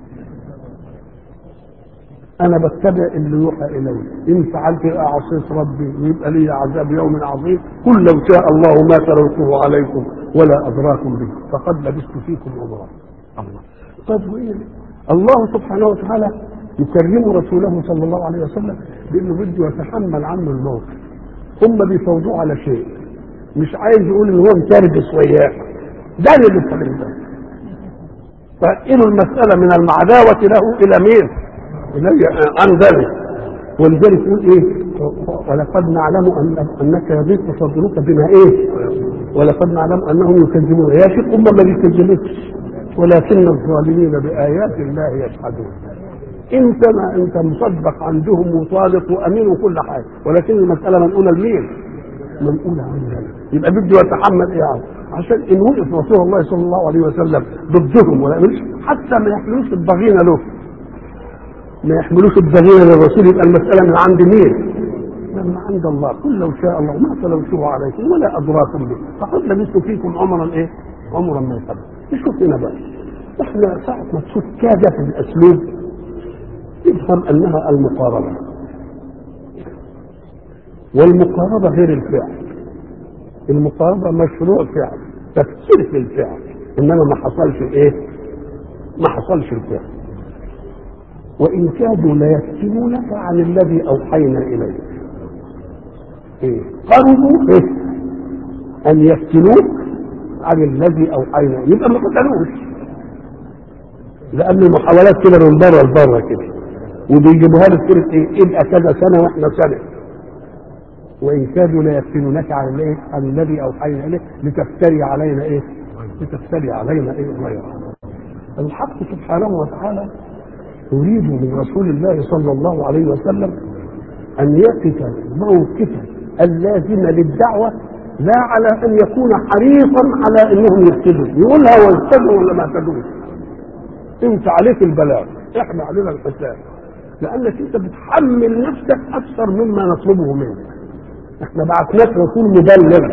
انا بتبع اللي يوحى الي ان فعلت اعصيت ربي ويبقى لي عذاب يوم عظيم قل لو شاء الله ما تلوته عليكم ولا ادراكم به فقد لبثت فيكم عمرا الله طيب وايه الله سبحانه وتعالى يكرم رسوله صلى الله عليه وسلم بانه بده يتحمل عنه الموقف هم بيفوضوه على شيء مش عايز يقول ان هو متربس وياه ده اللي بيتكلم ده فإنه المسألة من المعداوة له إلى مين؟ إلي عن ذلك ولذلك يقول إيه؟ ولقد نعلم أن أنك يضيق صدرك بما إيه؟ ولقد نعلم أنهم يكذبون يا شيخ هم ما بيكذبوش ولكن الظالمين بآيات الله يجحدون انت ما انت مصدق عندهم وصادق وامين وكل حاجه ولكن المساله منقوله لمين؟ منقوله عن ذلك يبقى بده يتحمل ايه يعني؟ عشان ان وقف رسول الله صلى الله عليه وسلم ضدهم ولا يعملوش حتى ما يحملوش الضغينه له ما يحملوش الضغينه للرسول يبقى المساله من عند مين؟ من عند الله قل لو شاء الله ما تلوته عليكم ولا ادراكم به فقد لبثت فيكم عمرا ايه؟ عمرا من قبل نشوف هنا بقى احنا ساعه ما تشوف كاد في الاسلوب تفهم انها المقاربه والمقاربه غير الفعل المقاربة مشروع فعل تفسير في الفعل إنما ما حصلش إيه؟ ما حصلش الفعل وإن كادوا ليفتنونك عن الذي أوحينا إليك إيه؟ قربوا إيه؟ أن يفتنوك عن الذي أوحينا يبقى ما قتلوش لأن المحاولات كده من بره لبره كده وبيجيبوها لك كده إيه؟ يبقى كذا سنة وإحنا سنة وان كادوا ليفتنونك عن الايه؟ عن الذي اوحينا اليه لتفتري علينا ايه؟ لتفتري علينا ايه غيره. الحق سبحانه وتعالى يريد من رسول الله صلى الله عليه وسلم ان يقف موقفا اللازم للدعوه لا على ان يكون حريصا على انهم يهتدوا، يقولها ويهتدوا ولا ما يهتدوش. انت عليك البلاغ، احنا علينا الحساب. لانك انت بتحمل نفسك اكثر مما نطلبه منك. احنا بعتناك رسول مبلغ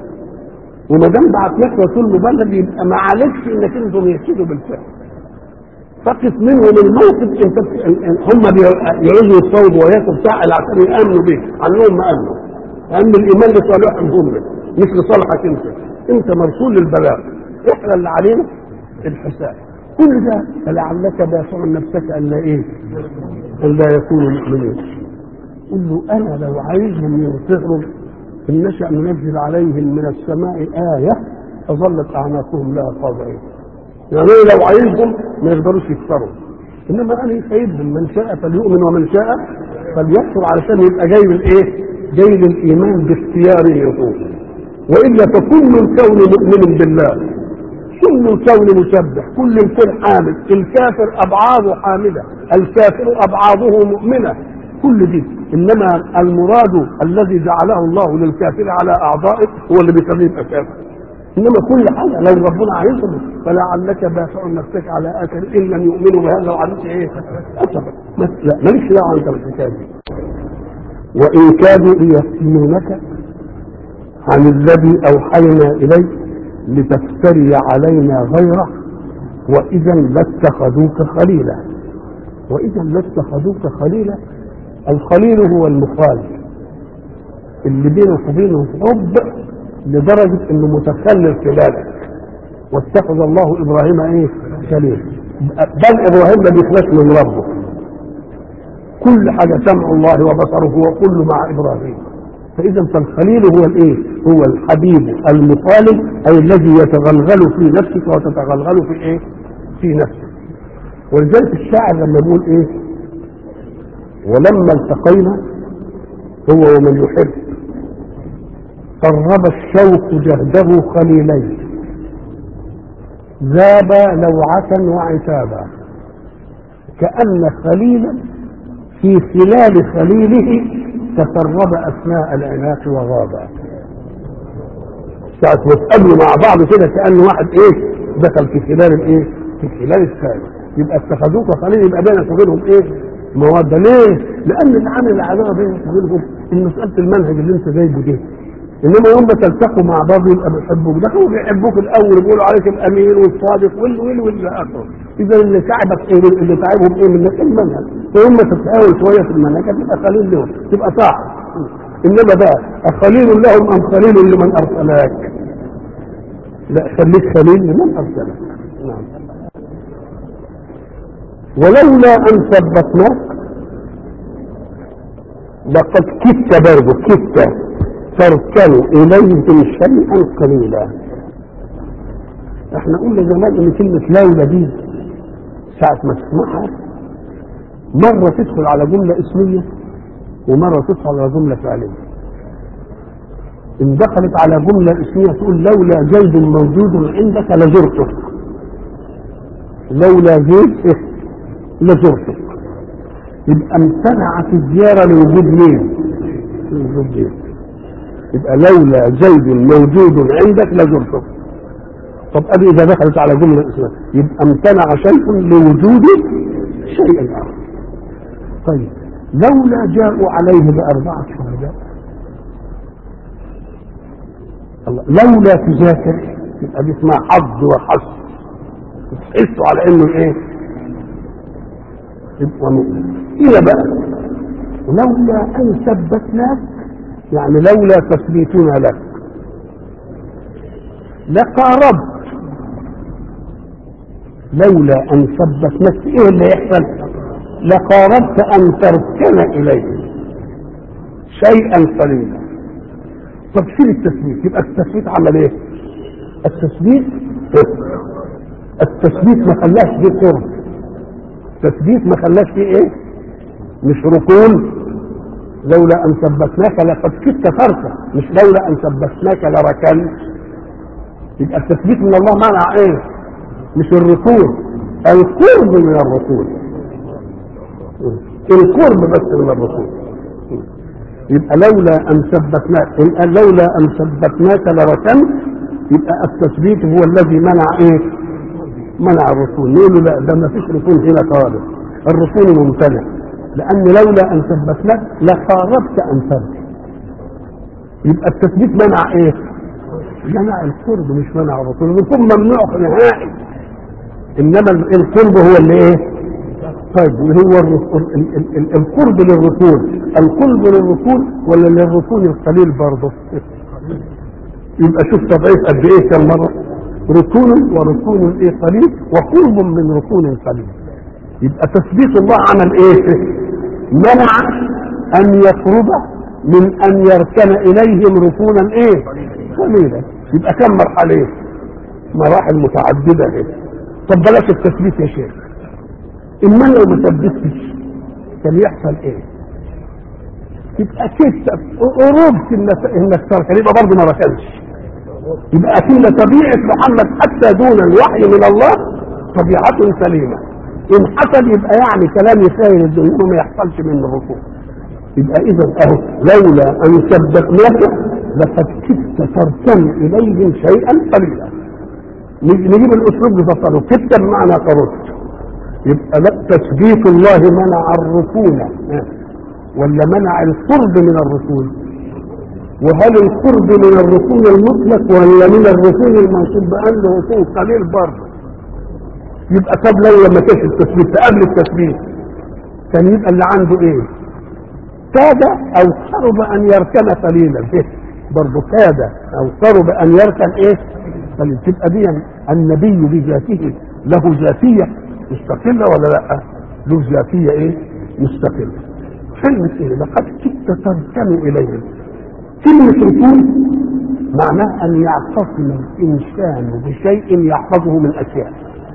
وما دام بعتناك رسول مبلغ يبقى ما عليكش انك انتم يهتدوا بالفعل فقط منهم الموقف انت هم يعوزوا يتفاوضوا وياكم ساعه عشان يامنوا به عنهم ما امنوا لان الايمان لصالحهم هم مش لصالحك انت انت مرسول للبلاغ احنا اللي علينا الحساب كل ده فلعلك باخع نفسك الا ايه؟ الا يكونوا مؤمنين قل له انا لو عايزهم ينتصروا ان نشا ننزل عليهم من السماء ايه فظلت اعناقهم لها خاضعين يعني لو عايزهم ما يقدروش يكسروا انما انا سيدهم من شاء فليؤمن ومن شاء فليكفر علشان يبقى جاي بالايه؟ جاي للايمان باختياره هو والا فكل الكون مؤمن بالله كل الكون مسبح كل الكون حامد الكافر ابعاضه حامده الكافر ابعاضه مؤمنه كل دي انما المراد الذي جعله الله للكافر على اعضائه هو اللي بيخليه يبقى كافر انما كل حاجه لو ربنا عايزهم فلعلك باخع نفسك على اثر ان لم يؤمنوا بهذا الحديث ايه؟ اسفا لا ماليش دعوه انت بالحكايه دي وان كادوا ليفتنونك عن الذي اوحينا اليك لتفتري علينا غيره واذا لاتخذوك خليلا واذا لاتخذوك خليلا الخليل هو المخالف اللي بينك وبينه حب لدرجه انه متخلل خلالك واتخذ الله ابراهيم ايه خليل بل ابراهيم ما بيخلص من ربه كل حاجه سمع الله وبصره وكل مع ابراهيم فاذا فالخليل هو الايه هو الحبيب المطالب اي الذي يتغلغل في نفسك وتتغلغل في ايه في نفسك ولذلك الشاعر لما يقول ايه ولما التقينا هو ومن يحب قرب الشوق جهده خليلين ذاب لوعة وعتابا كأن خليلا في خلال خليله تسرب أثناء العناق وغابا ساعة ما تقابلوا مع بعض كده كأن واحد إيه دخل في خلال الإيه في خلال الثاني يبقى اتخذوك خليل يبقى بينك وبينهم إيه مودة ليه؟ لأن اللي عامل العداوة بينك وبينهم إن مسألة المنهج اللي أنت جايبه ده انما يوم ما تلتقوا مع بعض يبقى بيحبوك ده هو بيحبوك الاول يقولوا عليك الامين والصادق وال وال وال اخره اذا اللي تعبك ايه اللي تعبهم ايه منك المنهج ويوم ما تتحاول شويه في المنهج تبقى خليل لهم تبقى صعب انما بقى اخليل لهم ام خليل لمن ارسلك لا خليك خليل لمن ارسلك نعم ولولا ان ثبتناك لقد كدت برضه كدت تركنوا إليهم شيئا قليلا احنا قلنا زمان ان كلمة لولا دي ساعة ما تسمعها مرة تدخل على جملة اسمية ومرة تدخل على جملة فعلية ان دخلت على جملة اسمية تقول لولا جيد موجود عندك لزرتك لولا زيد إيه؟ لزرتك يبقى امتنعت الزيارة لوجود مين؟ لوجود زيد يبقى لولا زيد موجود عندك لزرتك طب ادي اذا دخلت على جمله اسمها يبقى امتنع شيء لوجود شيء اخر طيب لولا جاءوا عليه باربعه شهداء الله لولا تذاكر يبقى دي اسمها حظ وحظ تحسوا على انه ايه يبقى مؤمن الى بقى لولا ان ثبتناك يعني لولا تثبيتنا لك لقاربت لولا ان ثبتناك ايه اللي يحصل لقاربت ان تركن اليه شيئا قليلا تفسير التثبيت يبقى التثبيت عمل ايه التثبيت التثبيت ما خلاش فيه قرب التثبيت ما خلاش فيه ايه مش ركون لولا ان ثبتناك لقد كدت فرقا مش لولا ان ثبتناك لركنت يبقى التثبيت من الله منع ايه مش الركون القرب من الركون القرب بس من الركون يبقى لولا ان ثبتناك ان قال لولا ان ثبتناك لركنت يبقى التثبيت هو الذي منع ايه منع الركون نقول له لا ده ما فيش ركون هنا خالص الركون ممتنع لان لولا ان ثبتناك لقاربت ان ترك يبقى التثبيت منع ايه منع القرب مش منع الركون الركون ممنوع نهائي انما القرب هو اللي ايه طيب وهو القرب للركون القرب للركون ولا للركون القليل برضه يبقى شوف تضعيف قد ايه كم مره ركون وركون ايه قليل وقرب من ركون قليل يبقى تثبيت الله عمل ايه منع ان يقرب من ان يركن اليهم ركونا ايه قليلا يبقى كم مرحله ايه مراحل متعدده ايه طب بلاش التثبيت يا شيخ اما لو ما ثبتش كان يحصل ايه تبقى كده قربت انك تركن يبقى برضه ما ركنش يبقى كل طبيعه محمد حتى دون الوحي من الله طبيعته سليمه ان حصل يبقى يعني كلام يسائل الدنيا ما يحصلش منه ركوع يبقى اذا اهو لولا ان ثبتناك لقد كدت تركن اليهم شيئا قليلا نجيب الاسلوب بفصله كدت بمعنى قربت يبقى لا تثبيت الله منع الركون ولا منع القرب من الركون وهل القرب من الركون المطلق ولا من الركون المنصوب بانه ركون قليل برضه يبقى قبل لما كانش التثبيت قبل التثبيت كان يبقى اللي عنده ايه كاد او قرب ان يركن قليلا برضه كاد او قرب ان يركن ايه قليلا تبقى دي النبي بذاته له ذاتيه مستقله ولا لا له ذاتيه ايه مستقله كلمه ايه لقد كدت تركن اليهم كلمه ركون معناه ان يعتصم الانسان بشيء يحفظه من اشياء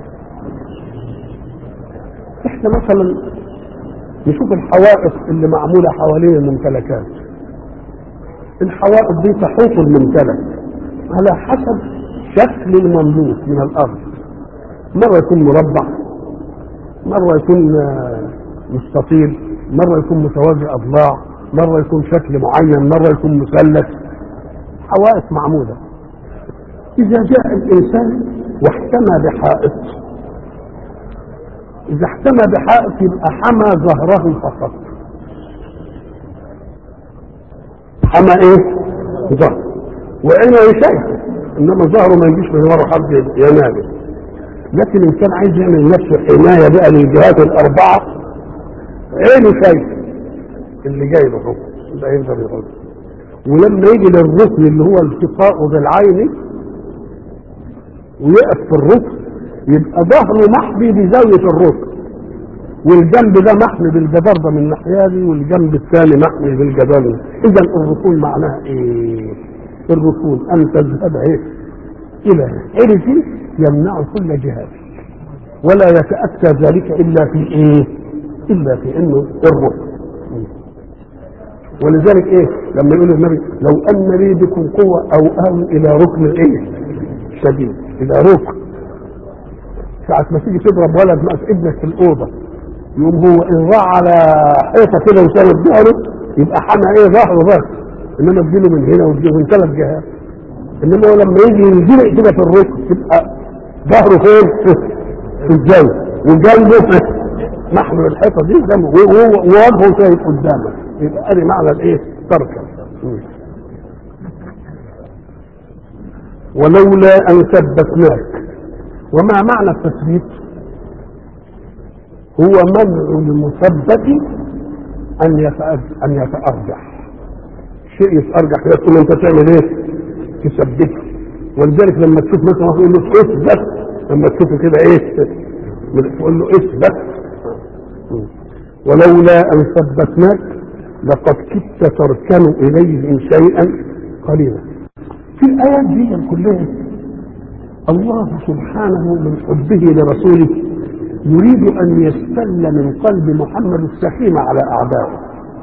احنا مثلا نشوف الحوائط اللي معموله حوالين الممتلكات الحوائط دي تحوط الممتلك على حسب شكل المملوك من الارض مره يكون مربع مره يكون مستطيل مره يكون متوازي اضلاع مره يكون شكل معين مره يكون مثلث حوائط معموله اذا جاء الانسان واحتمى بحائط إذا احتمى بحائط يبقى حمى ظهره فقط حمى إيه؟ ظهر وعينه شايفه إنما ظهره ما يجيش من ورا حد ينام لكن الإنسان عايز يعمل لنفسه حماية بقى للجهات الأربعة عينه شايفه اللي جاي له يبقى يقدر يغض ولما يجي للركن اللي هو التقاء بالعين ويقف في الركن يبقى ظهره محمي بزاوية الركن والجنب ده محمي بالجدار ده من الناحية دي والجنب الثاني محمي بالجدار إذا الركون معناها إيه؟ الركون أن تذهب إيه؟ إلى حرز يمنع كل جهاد ولا يتأتى ذلك إلا في إيه؟ إلا في إنه الركن ولذلك إيه؟ لما يقول النبي لو أن لي بكم قوة أو أوي إلى ركن إيه؟ شديد إلى ركن ساعة ما تيجي تضرب ولد مقاس ابنك في الأوضة يقوم هو إن راح على حيطة كده وساند ظهره يبقى حمى إيه ظهره بس إنما تجيله من هنا وتجيله من ثلاث جهات إنما هو لما يجي ينزلق كده في الركن تبقى ظهره فين؟ في الزاوية وجنبه محمل الحيطة دي جنبه ووجهه شايف قدامك يبقى ادي معنى الايه؟ تركا ولولا ان ثبتناك وما معنى التثبيت هو منع المثبت ان ان يتارجح شيء يتارجح كده تقول انت تعمل ايه؟ تثبته ولذلك لما تشوف مثلا واحد يقول له اثبت لما تشوفه كده ايه؟ تقول له اثبت ولولا ان ثبتناك لقد كدت تركن اليهم شيئا قليلا في الايات دي كلها الله سبحانه من حبه لرسوله يريد ان يستل من قلب محمد السكينه على اعدائه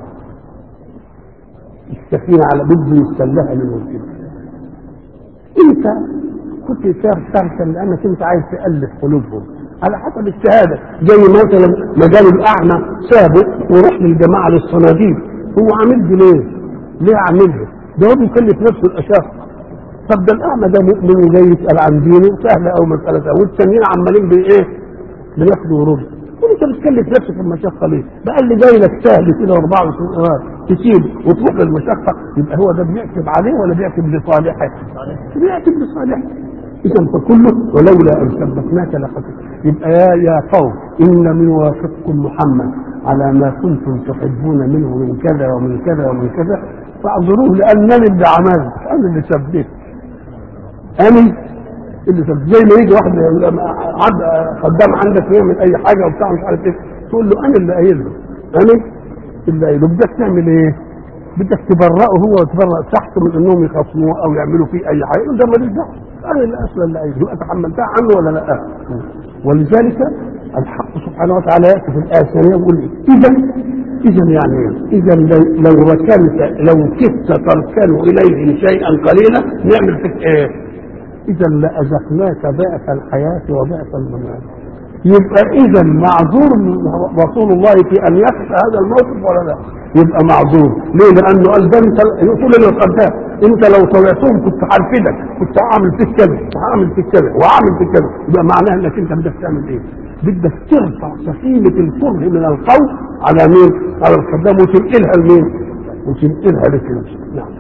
السكينه على بده يستلها منهم كده انت كنت تركن لانك انت عايز تالف قلوبهم على حسب الشهاده زي مثلا مجال الاعمى سابق وراح للجماعه للصناديق هو عامل دي ليه؟ ليه عاملها؟ ده هو بيكلف نفسه الاشاق طب ده الاعمى ده مؤمن وجاي يسال عن دينه سهله او مساله والتانيين عمالين بايه؟ بياخدوا ورد انت بتكلف نفسك في المشقه ليه؟ بقى اللي جاي لك سهل كده 24 قرار تسيب وتروح للمشقه يبقى هو ده بيعتب عليه ولا بيعتب لصالحه؟ بيعتب لصالحه اذا فكله ولولا ان ثبتناك لقد يبقى يا يا قوم ان من يوافقكم محمد على ما كنتم تحبون منه من كذا ومن كذا ومن كذا فاعذروه لانني اللي عملت انا اللي ثبت انا اللي ثبت زي ما يجي واحد عد خدام عندك يعمل اي حاجه وبتاع مش عارف ايه تقول له انا اللي قايل له انا اللي قايل له بدك تعمل ايه؟ بدك تبرئه هو وتبرأ تحته من انهم يخصموه او يعملوا فيه اي حاجه ده ماليش دعوه انا اللي اصلا اللي قايل يبقى تحملتها عنه ولا لا؟ ولذلك الحق سبحانه وتعالى ياتي في الايه الثانيه يقول اذا اذا يعني اذا لو ركنت لو كدت تركن اليهم شيئا قليلا نعمل فيك ايه؟ اذا لاذقناك ضعف الحياه وضعف الممات يبقى اذا معذور رسول الله في ان يخشى هذا الموقف ولا لا؟ يبقى معذور ليه؟ لانه قال ده انت يقول لي القدام انت لو طلعتهم كنت هرفدك كنت هعمل فيك كذا وهعمل فيك كذا وهعمل فيك كذا يبقى معناها انك انت بدك تعمل ايه؟ بدك ترفع سفينه الكره من القول على مين؟ على الخدام وتنقلها لمين؟ وتنقلها لك نعم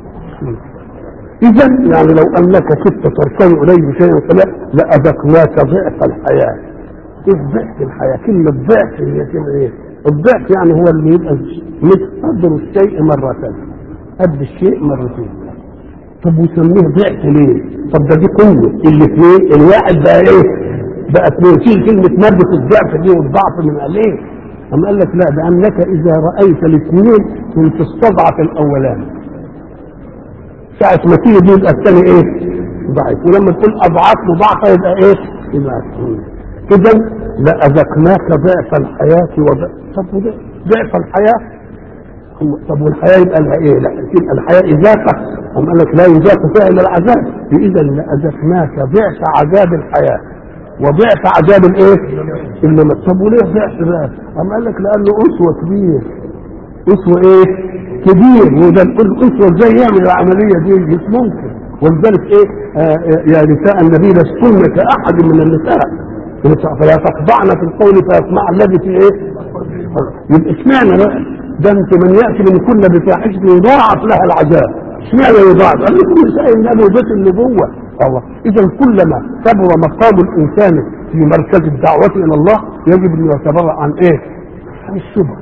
اذا يعني لو انك كنت تركن اليه شيئا فلا لاذقناك ضعف الحياه ايه ضعف الحياه كلمه ضعف هي كلمه ايه؟ الضعف يعني هو اللي يبقى قدر الشيء مرتين قد الشيء مرتين طب وسميه ضعف ليه؟ طب ده دي قوه الاثنين الواحد بقى ايه؟ بقى اثنين شيل كلمه ماده الضعف دي والضعف من عليه أم قال لك لا بأنك إذا رأيت الاثنين كنت تستضعف الأولاني ساعة ما تيجي دي يبقى الثاني ايه؟ ضعيف ولما تقول اضعاف مضاعفة يبقى ايه؟ يبقى اذا لأذقناك ضعف الحياة وضعف طب وده- ضعف الحياة هو- طب والحياة يبقى لها ايه؟ لا يبقى الحياة إذاقة أم قال لك لا يذاق فيها إلا العذاب إذا لأذقناك ضعف عذاب الحياة وضعف عذاب الايه؟ الممات طب وليه ضعف بقى؟ أم قال لك لأنه أسوة كبير اسوه ايه كبير وده نقول اسوه ازاي يعمل العمليه دي مش ممكن ولذلك ايه آه آه، يا نساء النبي لستن كاحد من النساء فلا تخضعن في القول فيطمع الذي في ايه يبقى اشمعنى بقى ده انت من ياتي من كل بفاحشه يضاعف لها العذاب اشمعنى يضاعف قال لكم نساء النبي وبيت النبوه الله اذا كلما كبر مقام الانسان في مركز الدعوه الى الله يجب ان يتبرأ عن ايه عن الشبهه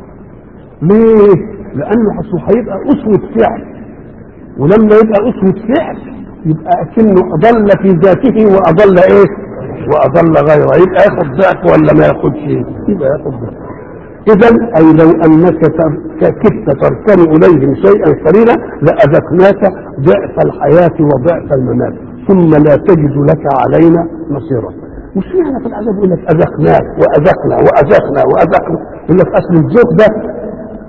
ليه؟ لأنه أصله هيبقى أسوة فعل ولما يبقى أسوة فعل يبقى أكنه أضل في ذاته وأضل إيه؟ وأضل غيره يبقى ياخد ضعف ولا ما ياخدش يبقى ياخد ضعف إذا أي لو أنك تر- كدت تركن إليهم شيئا قليلا لأذقناك ضعف الحياة وضعف الممات ثم لا تجد لك علينا نصيرا مش معنى في العذاب يقول لك أذقناك وأذقنا وأذقنا وأذقنا يقول لك أصل الذوق ده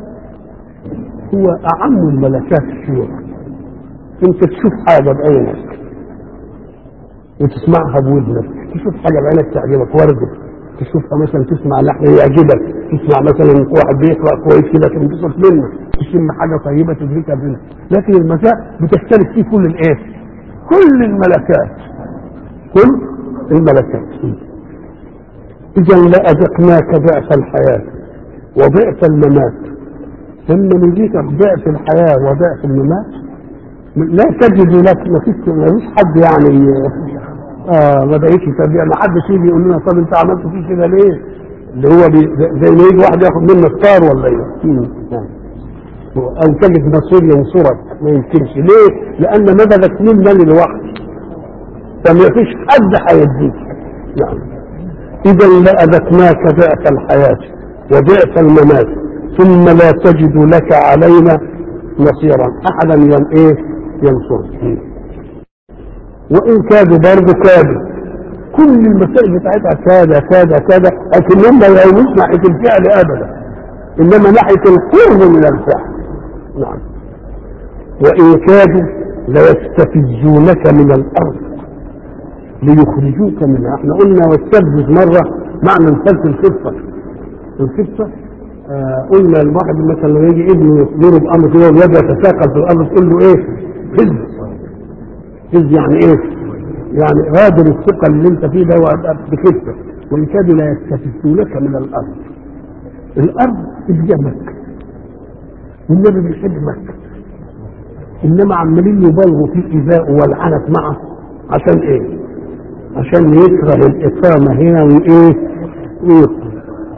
هو أعم الملكات الشيوع أنت تشوف حاجة بعينك وتسمعها بودنك تشوف حاجة بعينك تعجبك وردة تشوفها مثلا تسمع لحن يعجبك تسمع مثلا واحد بيقرأ كويس كده تنبسط منه تشم حاجة طيبة تدركها منه لكن المساء بتختلف فيه كل الايه؟ كل الملكات كل الملكات إذا لأذقناك ضعف الحياة وضعف الممات ثم نجيك ضعف الحياة وضعف الممات لا تجد لك ما فيش ما فيش حد يعني اه ما بقيتش تبيع ما حدش يجي يقول لنا طب انت عملت فيه كده ليه؟ اللي هو بي زي ما يجي واحد ياخد منك طار ولا ايه؟ مم. نعم. او تجد نصير ينصرك ما يمكنش ليه؟ لان نبذك منا للوحي فما فيش حد هيديك يعني اذا لاذقناك ضعف الحياه وضعف الممات ثم لا تجد لك علينا نصيرا احدا ين ايه ينصرك وان كادوا برضه كادوا كل المسائل بتاعتها كاد كاد كاد لكنهم لا يعينوش ناحيه الفعل ابدا انما ناحيه القرب من الفعل نعم وان كادوا ليستفزونك من الارض ليخرجوك منها احنا قلنا واستفزز مره معنى الفلس الخفه الخفه آه قلنا الواحد مثلا لما يجي ابنه يضرب امر كده ويد يتساقط في الارض تقول له ايه؟ هز هز يعني ايه؟ يعني غادر الثقل اللي انت فيه ده وابقى بخفه وان كادوا لا يستفزونك من الارض الارض تبجمك والنبي بيحب مكه انما عمالين يبالغوا في ايذائه والعنت معه عشان ايه؟ عشان يكره الاقامه هنا وايه؟ ويقتل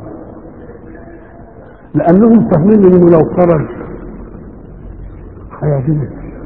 لانهم فاهمين انه لو خرج هيعجبك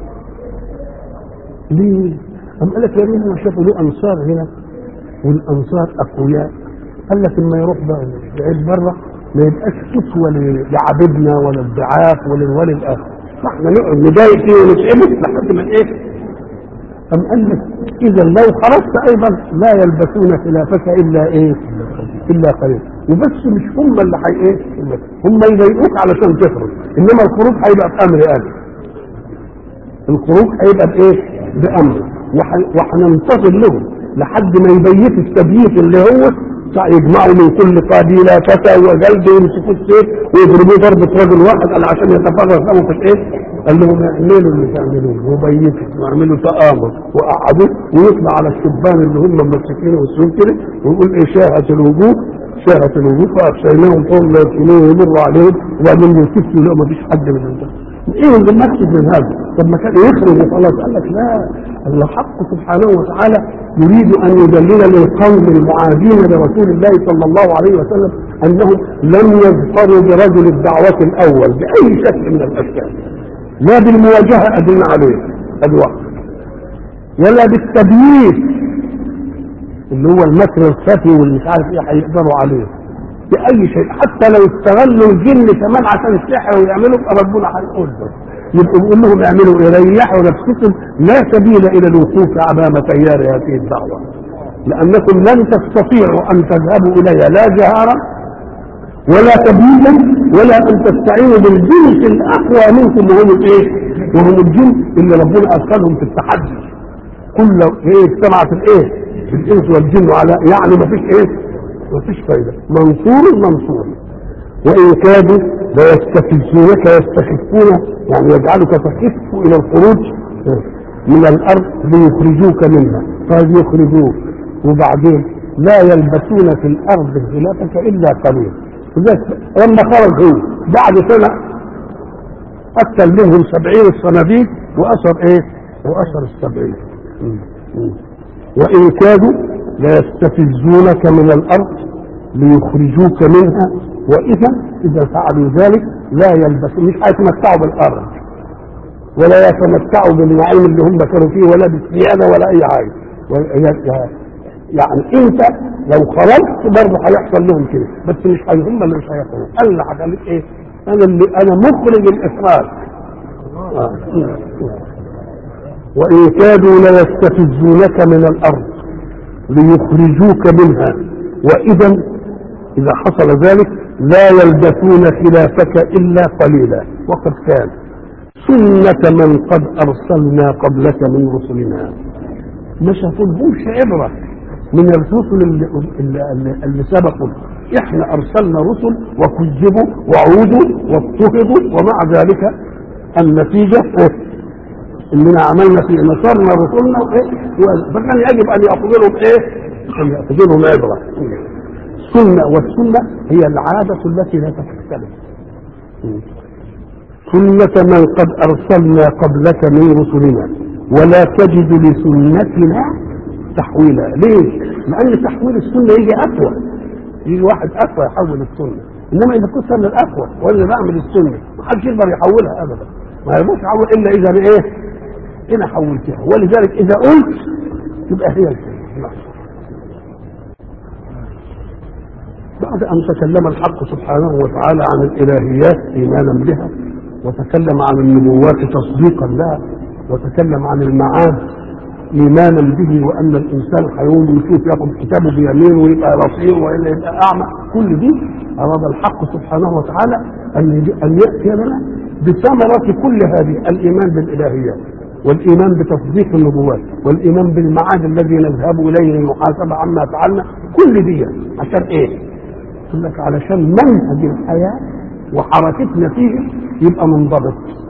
ليه؟ أم قال لك لأنهم شافوا له أنصار هنا والأنصار أقوياء قال لك لما يروح بقى يعيد بره ما يبقاش أسوة لعبيدنا ولا الضعاف ولا الولي الآخر فاحنا نقعد نضايق فيه ونتعبه لحد ما إيه؟ أم قال لك إذا لو خرجت أيضا لا يلبسون خلافك إلا إيه؟ إلا قليل وبس مش هم اللي حي إيه؟ هم يضايقوك علشان تخرج إنما الخروج هيبقى بأمر آدم الخروج هيبقى بإيه؟ بأمر وح- وهننتظر لهم لحد ما يبيت التبييت اللي هو وبتاع يجمعوا من كل قبيله فتى وجلد ويمسكوا السيف ويضربوه ضربه رجل واحد قال عشان يتفرغ له في الايه؟ قال لهم اعملوا اللي تعملوه وبيتوا واعملوا تآمر وقعدوه ويطلع على الشبان اللي هم ممسكينه والسيوف كده ويقول ايه شاهت الوجوه شاهت الوجوه فاغشيناهم فهم لا يكونوا يمر عليهم وبعدين يكفوا لا ما فيش حد من ده ايه اللي مقصد من هذا؟ طب ما كان يخرج وخلاص قال لك لا الحق سبحانه وتعالى يريد ان يدلل للقوم المعادين لرسول الله صلى الله عليه وسلم انهم لم يظفروا برجل الدعوه الاول باي شكل من الاشكال لا بالمواجهه ادلنا عليه الوقت ولا بالتبييت اللي هو المكر الخفي واللي مش عارف ايه هيقدروا عليه بأي شيء حتى لو استغلوا الجن كمان عشان السحر ويعملوا يبقى ربنا هيقول له يبقوا بيقول لهم اعملوا ايه ريحوا نفسكم لا سبيل الى الوقوف امام تيار هذه الدعوه لانكم لن تستطيعوا ان تذهبوا اليها لا جهارا ولا تبييتا ولا ان تستعينوا بالجنس الاقوى منكم وهم الايه؟ وهم الجن اللي ربنا ارسلهم في التحدي كل ايه اجتمعت الايه؟ الانس والجن على يعني ما فيش ايه؟ ما فيش فايده منصور منصور وان كادوا ليستفزونك يستخفون يعني يجعلك تخف الى الخروج من الارض ليخرجوك منها طيب يخرجوك وبعدين لا يلبسون في الارض خلافك الا قليل لما خرج هو بعد سنه قتل منهم سبعين الصناديق واسر ايه؟ واسر السبعين وان كادوا ليستفزونك من الارض ليخرجوك منها واذا اذا فعلوا ذلك لا يلبسون مش هيتمتعوا بالارض ولا يتمتعوا بالنعيم اللي هم كانوا فيه ولا بالسياده ولا اي حاجه يعني انت لو خرجت برضه هيحصل لهم كده بس مش هي هم اللي مش هيخرجوا قال اللي هخليك ايه؟ انا اللي انا مخرج الاخراج آه. وان كادوا ليستفزونك من الارض ليخرجوك منها واذا اذا حصل ذلك لا يلبثون خلافك الا قليلا وقد كان سنة من قد ارسلنا قبلك من رسلنا مش هتلهمش عبرة من الرسل اللي, اللي, اللي سبقوا احنا ارسلنا رسل وكذبوا وعودوا واضطهدوا ومع ذلك النتيجة إيه؟ اننا عملنا في نصرنا رسلنا فكان يجب ان ياخذ لهم ايه؟ ان ياخذ لهم عبره. السنه والسنه هي العاده التي لا تختلف. سنة من قد أرسلنا قبلك من رسلنا ولا تجد لسنتنا تحويلا ليه؟ لأن تحويل السنة يجي أقوى يجي واحد أقوى يحول السنة إنما إذا كنت أنا الأقوى وأنا بعمل السنة ما حدش يقدر يحولها أبدا ما يقدرش يحول إلا إذا أنا إيه؟ انا حولتها ولذلك اذا قلت تبقى هي الكلمه بعد ان تكلم الحق سبحانه وتعالى عن الالهيات ايمانا بها وتكلم عن النبوات تصديقا لها وتكلم عن المعاد ايمانا به وان الانسان هيقوم يشوف ياخذ كتابه بيمينه ويبقى بصير والا يبقى اعمى كل دي اراد الحق سبحانه وتعالى ان ان ياتي لنا بثمره كل هذه الايمان بالالهيات والايمان بتصديق النبوات والايمان بالمعاد الذي نذهب اليه للمحاسبه عما فعلنا كل دي عشان ايه؟ يقول لك علشان منهج الحياه وحركتنا فيه يبقى منضبط.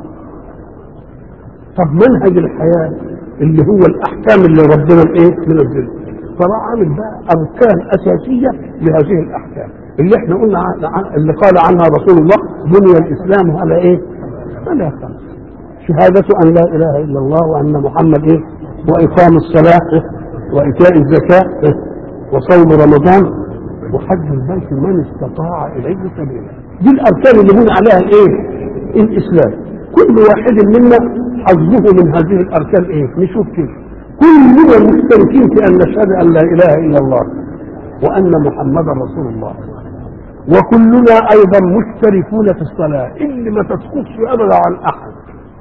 طب منهج الحياه اللي هو الاحكام اللي ربنا الايه؟ منزلها. فراح عامل بقى اركان اساسيه لهذه الاحكام اللي احنا قلنا اللي قال عنها رسول الله بني الاسلام على ايه؟ على خمس. شهادة أن لا إله إلا الله وأن محمد إيه وإقام الصلاة إيه؟ وإيتاء الزكاة إيه؟ وصوم رمضان وحج البيت من استطاع إليه سبيلا دي الأركان اللي بني عليها الإيه الإسلام كل واحد منا حظه من هذه الأركان إيه نشوف كده كلنا مشتركين في أن نشهد أن لا إله إلا الله وأن محمدا رسول الله وكلنا أيضا مشتركون في الصلاة اللي ما تسقطش أبدا عن أحد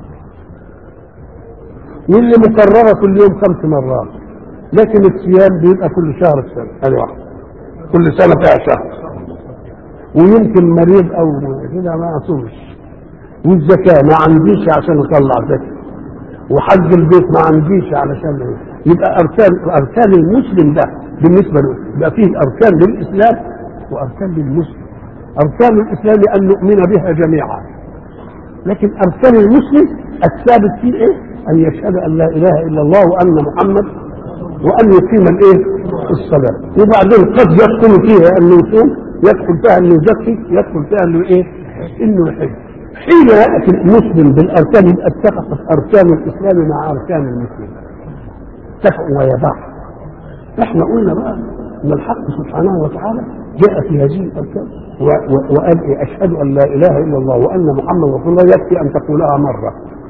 واللي مكررة كل يوم خمس مرات لكن الصيام بيبقى كل شهر في سنة هذه واحدة كل سنة فيها شهر ويمكن مريض أو كده ما أصومش والزكاة ما عنديش عشان أطلع زكاة وحج البيت ما عنديش علشان يبقى أركان أركان المسلم ده بالنسبه له يبقى فيه اركان للاسلام واركان للمسلم اركان الاسلام ان نؤمن بها جميعا لكن اركان المسلم الثابت فيه ايه؟ ان يشهد ان لا اله الا الله وان محمد وان يقيم الايه؟ الصلاه وبعدين قد يدخل فيها انه يصوم يدخل فيها انه يزكي يدخل فيها انه ايه؟ انه يحج حين ياتي المسلم بالاركان يبقى اتفقت اركان الاسلام مع اركان المسلم اتفقوا ويا بعض احنا قلنا بقى ان الحق سبحانه وتعالى جاء في هذه الاركان و- و- وقال إيه؟ اشهد ان لا اله الا الله وان محمد رسول الله يكفي ان تقولها مره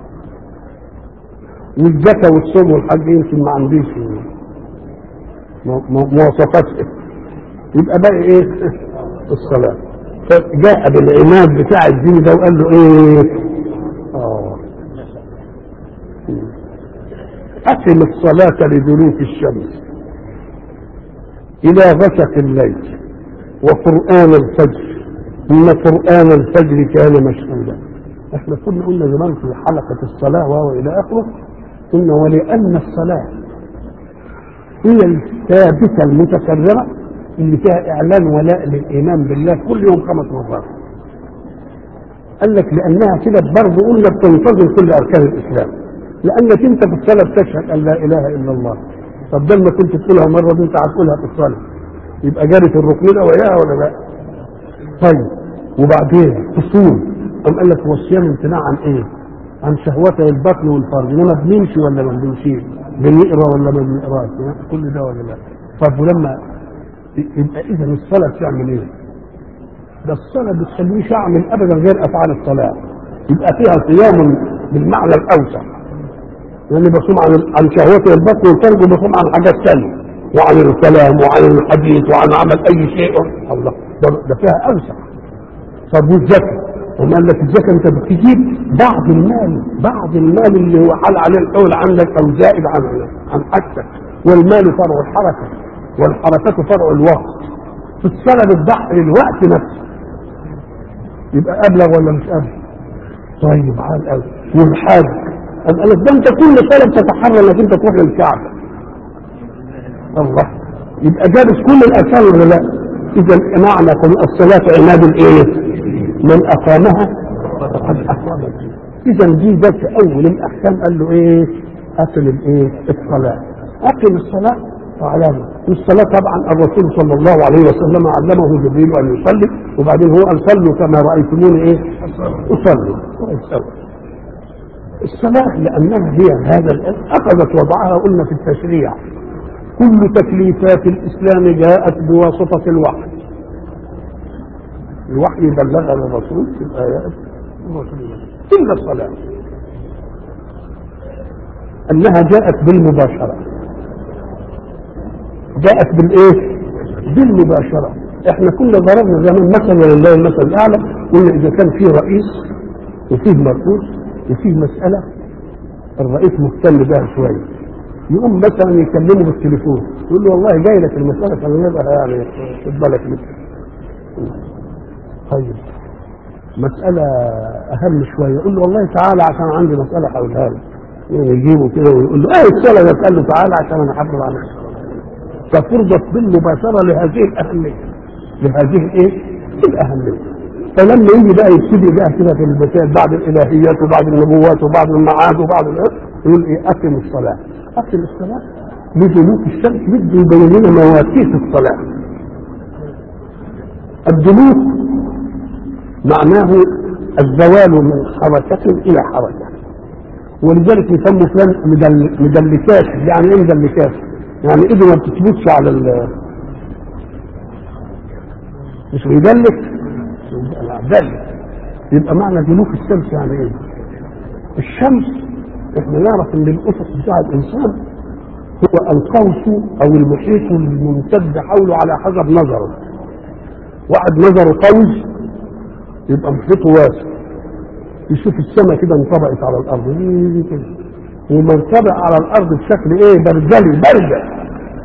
والزكاه والصوم والحج يمكن ما عنديش مو- مو- مواصفات يبقى باقي ايه الصلاه فجاء بالعماد بتاع الدين ده وقال له ايه اه أقم الصلاة لدلوك الشمس إلى غسق الليل وقرآن الفجر إن قرآن الفجر كان مشهودا احنا كنا قلنا زمان في حلقة الصلاة وهو إلى آخره قلنا ولأن الصلاة هي الثابتة المتكررة اللي فيها إعلان ولاء للإيمان بالله كل يوم خمس مرات قال لك لأنها كده برضه قلنا بتنتظم كل أركان الإسلام لأنك أنت في الصلاة بتشهد أن لا إله إلا الله طب ده ما كنت تقولها مرة دي أنت هتقولها في الصلاة يبقى جارت الركن ده وياها ولا لا؟ طيب وبعدين تصوم قام قال لك هو الصيام امتناع عن ايه؟ عن شهوتي البطن والفرج انما بنمشي ولا ما بنمشيش؟ بنقرا ولا ما بنقراش؟ كل ده ولا لا؟ طب ولما يبقى اذا الصلاه بتعمل ايه؟ ده الصلاه بتخلينيش اعمل ابدا غير افعال الصلاه يبقى فيها صيام بالمعنى الاوسع لاني بصوم عن عن شهوتي البطن والفرج وبصوم عن حاجات ثانيه وعن الكلام وعن الحديث وعن عمل اي شيء الله ده, ده فيها اوسع طب والزكاه وما قال لك الزكاه انت بتجيب بعض المال بعض المال اللي هو حال عليه القول عندك او زائد عن عن حاجتك والمال فرع الحركه والحركه فرع الوقت في الصلاه بتضحي الوقت نفسه يبقى ابلغ ولا مش ابلغ؟ طيب عال قوي والحاج قال لك ده انت كل صلاه بتتحرى انك انت تروح للكعبه الله يبقى جالس كل الاركان ولا لا؟ اذا معنى قول الصلاه عماد الايه؟ من اقامها فقد اقام الدين اذا دي ده في اول الاحكام قال له ايه؟ اقم الايه؟ الصلاه اقم الصلاه وعلامه والصلاه طبعا الرسول صلى الله عليه وسلم علمه جبريل ان يصلي وبعدين هو قال صلوا كما رايتموني ايه؟ اصلي كويس أوي. الصلاه لانها هي هذا الآن اخذت وضعها قلنا في التشريع كل تكليفات الاسلام جاءت بواسطه الوحي الوحي بلغها الرسول في الايات الرسول الا الصلاه انها جاءت بالمباشره جاءت بالايه بالمباشره احنا كنا ضربنا زمان مثلا ولله المثل الاعلى قلنا اذا كان في رئيس وفيه مرؤوس وفيه مساله الرئيس مهتم بها شويه يقوم مثلا يكلمه بالتليفون يقول له والله جاي لك المساله فلان يبقى يعني خد بالك منها طيب مسألة أهم شوية يقول له والله تعالى عشان عندي مسألة هقولها لك يعني يجيبه كده ويقول له ايه الصلاة ده قال له تعالى عشان أنا حافظ عليك ففرضت بالمباشرة لهذه الأهمية لهذه الإيه؟ الأهمية فلما يجي بقى يبتدي بقى كده في المسائل بعد الإلهيات وبعد النبوات وبعد المعاد وبعد الإيه؟ يقول إيه أقم الصلاة أقم الصلاة لدلوك الشمس بده يبين لنا مواقيت الصلاة الدلوك معناه الزوال من حركة إلى حركة ولذلك يسموا فلان مدل... مدلكات يعني ايه مدلكات؟ يعني ايده ما بتثبتش على ال مش بيدلك دلك يبقى معنى دلوك الشمس يعني ايه؟ الشمس احنا نعرف ان الافق بتاع الانسان هو القوس او المحيط الممتد حوله على حسب نظره واحد نظره قوس يبقى محيطه واسع يشوف السماء كده انطبقت على الارض يجي كده ومنطبق على الارض بشكل ايه برجلي برجل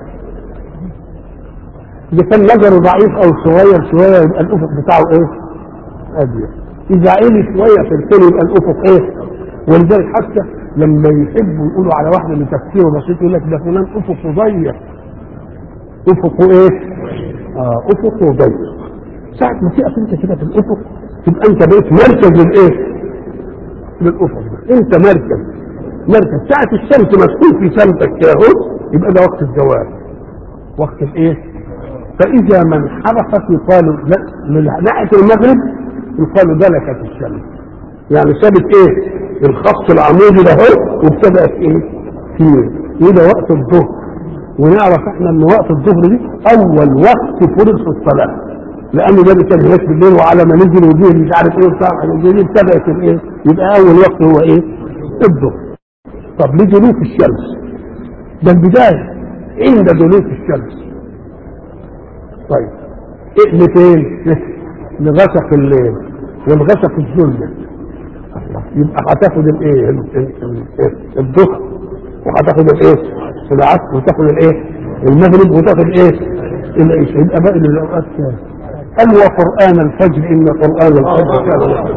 اذا كان نظره ضعيف او صغير شويه يبقى الافق بتاعه ايه اضيق اذا عالي شويه في الكون يبقى الافق ايه ولذلك حتى لما يحبوا يقولوا على واحد اللي تفكيره بسيط يقول لك ده فلان افقه ضيق افق ايه؟ اه افق وضيق ساعة ما تقف انت كده في الافق تبقى انت بقيت مركز للايه؟ للافق انت مركز مركز ساعة الشمس ما تكون في سمتك كده اهو يبقى ده وقت الزوال وقت الايه؟ فإذا من حرفت يقال من ناحية المغرب يقال دلكت الشمس يعني سابت ايه؟ الخط العمودي ده اهو وابتدأت ايه؟ تطير وده وقت الظهر ونعرف احنا ان وقت الظهر دي اول وقت فرض في الصلاه لان ده كان هناك بالليل وعلى ما نزل وجه مش عارف ايه وبتاع دي ابتدات الايه يبقى اول وقت هو ايه الظهر طب لدلوك الشمس ده البدايه عند دلوك الشمس طيب ايه لفين لغسق الليل والغسق الظلمه يبقى هتاخد الايه الظهر وهتاخد الايه العصر وتاخد الايه المغرب وتاخد ايه العشاء يبقى باقي الاوقات كام قال وقران الفجر ان قران الفجر كان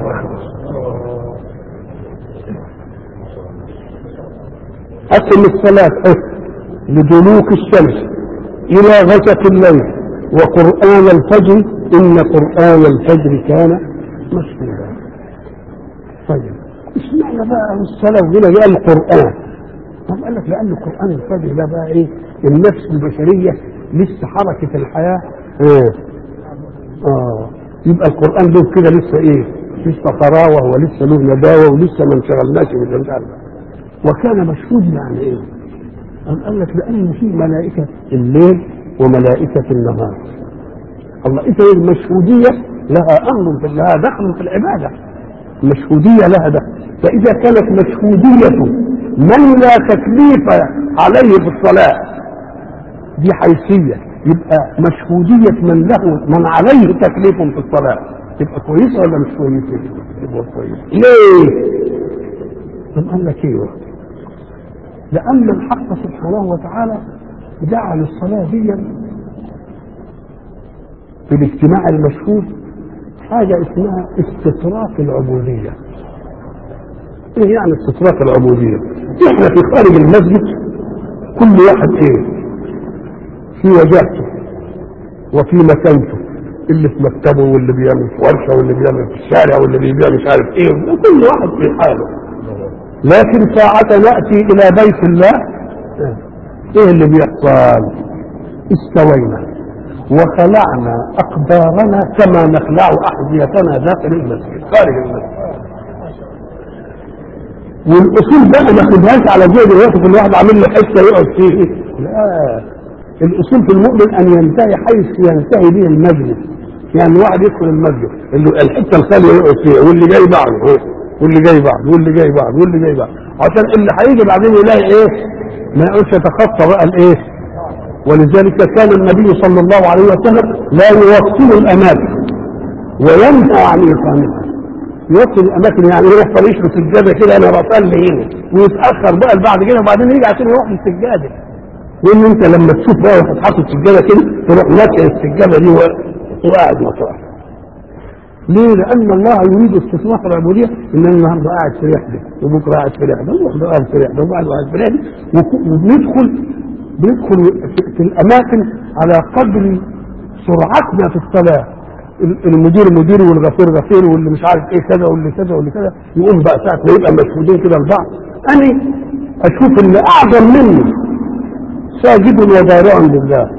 أقم الصلاة لدلوك الشمس إلى غسق الليل وقرآن الفجر إن قرآن الفجر كان مشهودا طيب اشمعنى بقى السلف هنا جاء القرآن طب قال لك لأن قرآن الفجر ده بقى إيه النفس البشرية لسه حركة الحياة إيه آه يبقى القرآن ده كده لسه إيه لسه طراوة ولسه له نداوة ولسه ما انشغلناش مش عارف وكان مشهود يعني إيه قام قال لك لأن في ملائكة الليل وملائكة النهار الله إذا المشهودية لها أمر في لها دخل في العبادة مشهودية لها دخل فإذا كانت مشهودية من لا تكليف عليه في الصلاة دي حيثية يبقى مشهودية من له من عليه تكليف في الصلاة تبقى كويسة ولا مش كويسة؟ تبقى كويسة ليه؟ طب قال لك ايه؟ لأن الحق سبحانه وتعالى جعل الصلاة دي في الاجتماع المشهود حاجة اسمها استطراق العبودية ايه يعني استطراق العبودية احنا في خارج المسجد كل واحد ايه في وجهته وفي مكانته اللي في مكتبه واللي بيعمل في ورشه واللي بيعمل في الشارع واللي بيعمل مش عارف ايه كل واحد في حاله لكن ساعة نأتي إلى بيت الله إيه اللي بيحصل؟ استوينا وخلعنا أقدارنا كما نخلع أحذيتنا داخل المسجد خارج المسجد والأصول بقى ما خدهاش على جهد الوقت كل واحد عامل له حته يقعد فيه لا الأصول في المؤمن أن ينتهي حيث ينتهي به المجلس يعني واحد يدخل المسجد اللي الحته الخاليه يقعد فيها واللي جاي بعده واللي جاي بعد واللي جاي بعد واللي جاي بعد عشان اللي هيجي بعدين يلاقي ايه ما يقولش يتخطى بقى الايه ولذلك كان النبي صلى الله عليه وسلم لا يوصل الاماكن وينهى عن اقامتها يوصل الاماكن يعني يروح طريش السجاده كده انا بصلي هنا ويتاخر بقى بعد كده وبعدين يجي عشان يروح للسجاده وان انت لما تشوف بقى واحد حاطط السجاده كده تروح ناكل السجاده دي وقاعد مطرح ليه؟ لأن الله يريد استثمار العبودية إن النهارده قاعد في رحلة وبكرة قاعد في رحلة وبكرة قاعد في رحلة وبعده قاعد في رحلة وبندخل بندخل في الأماكن على قدر سرعتنا في الصلاة المدير مدير والغفير غفير واللي مش عارف ايه كذا واللي كذا واللي كذا يقوم بقى ساعة ما يبقى مشهودين كده لبعض أنا أشوف اللي أعظم مني ساجد وضارع لله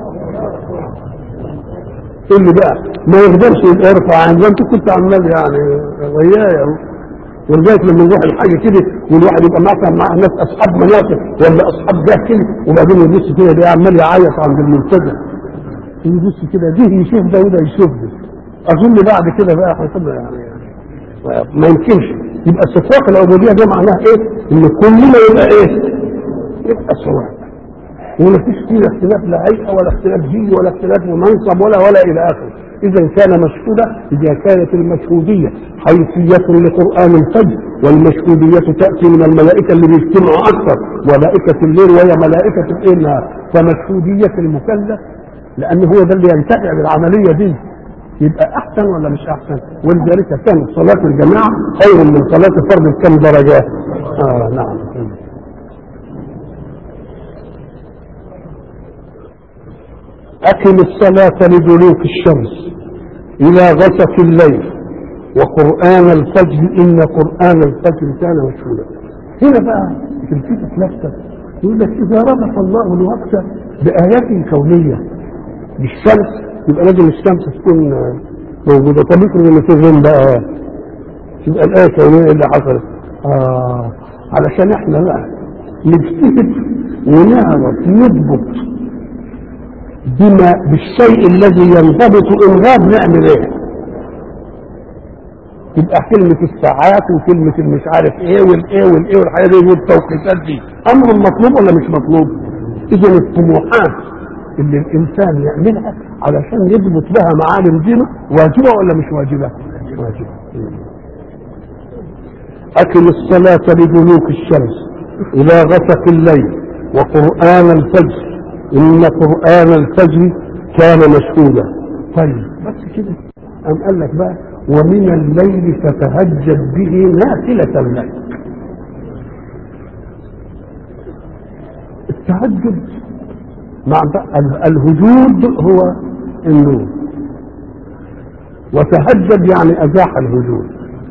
اللي بقى ما يقدرش يرفع عن انت كنت عمال يعني ويايا ولغايه لما نروح الحاجه كده والواحد يبقى مثلا مع ناس اصحاب مناطق ولا اصحاب ده كده وبعدين يبص كده ده عمال يعيط عند المنتزه يبص كده ده يشوف ده وده يشوف ده اظن بعد كده بقى هتبقى يعني ما يمكنش يبقى استطلاق العبوديه ده معناها ايه؟ ان كلنا يبقى ايه؟ يبقى سواء وما فيش فيه اختلاف لا هيئه ولا اختلاف جيل ولا اختلاف منصب ولا ولا الى اخره اذا كان مشهودا اذا كانت المشهوديه حيثيه لقران الفجر والمشهوديه تاتي من الملائكه اللي بيجتمعوا اكثر ملائكه الليل وهي ملائكه الايه النهار فمشهوديه المكلف لان هو ده اللي ينتفع بالعمليه دي يبقى احسن ولا مش احسن ولذلك كانت صلاه الجماعه خير من صلاه فرد بكم درجات اه نعم أقم الصلاة لدلوك الشمس إلى غسق الليل وقرآن الفجر إن قرآن الفجر كان مشهودا هنا بقى تلفتت نفسك يقول لك إذا ربط الله الوقت بآيات كونية بالشمس يبقى لازم الشمس تكون موجودة طب افرض إن في غيم بقى تبقى الآية الكونية اللي حصلت آه علشان احنا بقى نجتهد ونعرف نضبط بما بالشيء الذي ينضبط انغاب نعمل ايه يبقى كلمة الساعات وكلمة المش عارف ايه والايه والايه والحاجات دي والتوقيتات دي امر مطلوب ولا مش مطلوب؟ اذا الطموحات اللي الانسان يعملها علشان يضبط بها معالم دينه واجبة ولا مش واجبة؟ واجبة أكل الصلاة لدلوك الشمس إلى غسق الليل وقرآن الفجر إن قرآن الفجر كان مشهودا طيب بس كده أم قال لك بقى ومن الليل فتهجد به نافلة لك التهجد مع الهجود هو النور وتهجد يعني أزاح الهجود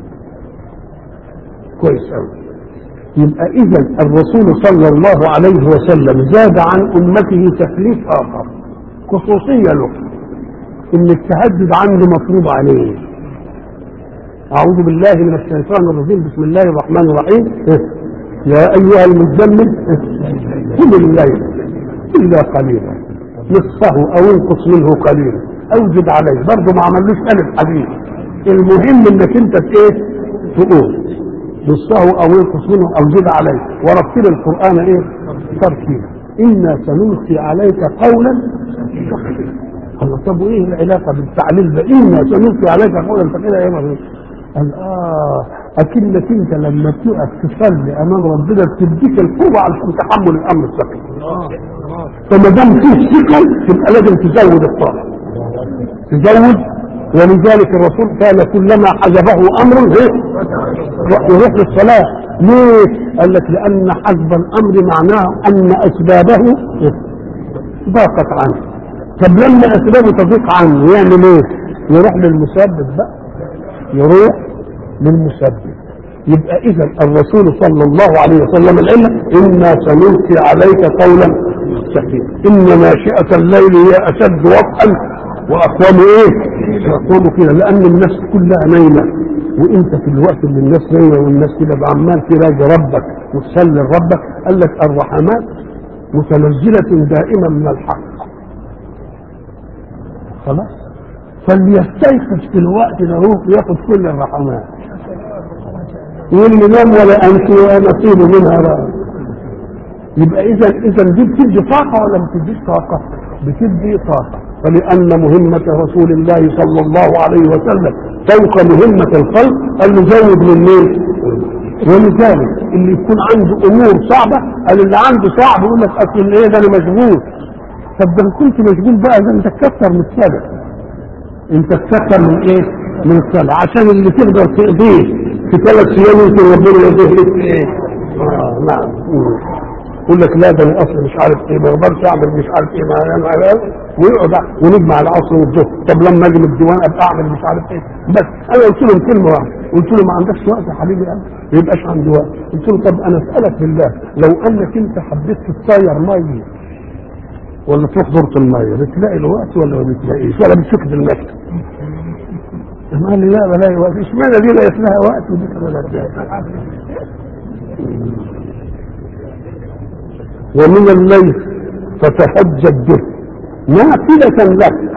كويس قوي يبقى اذا الرسول صلى الله عليه وسلم زاد عن امته تكليف اخر خصوصيه له ان التهجد عنده مفروض عليه اعوذ بالله من الشيطان الرجيم بسم الله الرحمن الرحيم يا ايها المزمل قم الليل الا قليلا نصفه او انقص منه قليلا او زد عليه برضه ما عملوش الف حديث المهم انك انت ايه تقول نصه او ينقص منه او زد عليه ورتل القران ايه ترتيلا انا سنلقي عليك قولا الله طب وايه العلاقه بالتعليل ده انا سنلقي عليك قولا ثقيلا يا مريم قال اه اكنك انت لما تقف تصلي امام ربنا بتديك القوه علشان تحمل الامر الثقيل فما دام فيه ثقل يبقى لازم تزود الطاعه تزود ولذلك الرسول كان كلما حجبه امر ايه يروح للصلاه ليه؟ قال لك لان حجب الامر معناه ان اسبابه ضاقت عنه طب لما اسبابه تضيق عنه يعمل ايه؟ يروح للمسبب بقى يروح للمسبب يبقى اذا الرسول صلى الله عليه وسلم العلة انا سنلقي عليك قولا ثقيلا ان ناشئة الليل هي اشد وطئا واقوم ايه؟ واقوم كده لان الناس كلها نايمه وانت في الوقت اللي الناس نايمه والناس كده عمال تراجع ربك وتصلي لربك قال لك الرحمات متنزله دائما من الحق خلاص فليستيقظ في الوقت ده هو ياخد كل الرحمات واللي نام ولا انسي نصيب منها بقى يبقى اذا اذا دي بتدي طاقه ولا ما بتديش طاقه؟ بتدي طاقه فلان مهمه رسول الله صلى الله عليه وسلم فوق مهمه الخلق قال له زود من مين؟ ولذلك اللي يكون عنده امور صعبه قال اللي عنده صعب يقول لك اصل ايه ده انا مشغول طب ده كنت مشغول بقى ده انت تكثر من الصلاه انت تكثر من ايه؟ من الصلاه عشان اللي تقدر تقضيه في ثلاث ايام يمكن ربنا يقضيه لك في ايه؟ آه نعم يقول لك لا ده انا اصلا مش عارف ايه ما اقدرش اعمل مش عارف ايه ما انا ويقعد ونجمع العصر والظهر طب لما اجي من الديوان ابقى اعمل مش عارف ايه بس انا قلت لهم كلمه واحده قلت له ما عندكش وقت يا حبيبي قال ما يبقاش عندي وقت قلت له طب انا اسالك بالله لو انك انت حبيت تتصير ميه ولا تروح دورة الميه بتلاقي الوقت ولا ما بتلاقيش ولا بتشوف في المكتب قال لي لا بلاقي وقت اشمعنى دي لا لها وقت ودي ولا تلاقي ومن الليل فتهجد به نافلة لك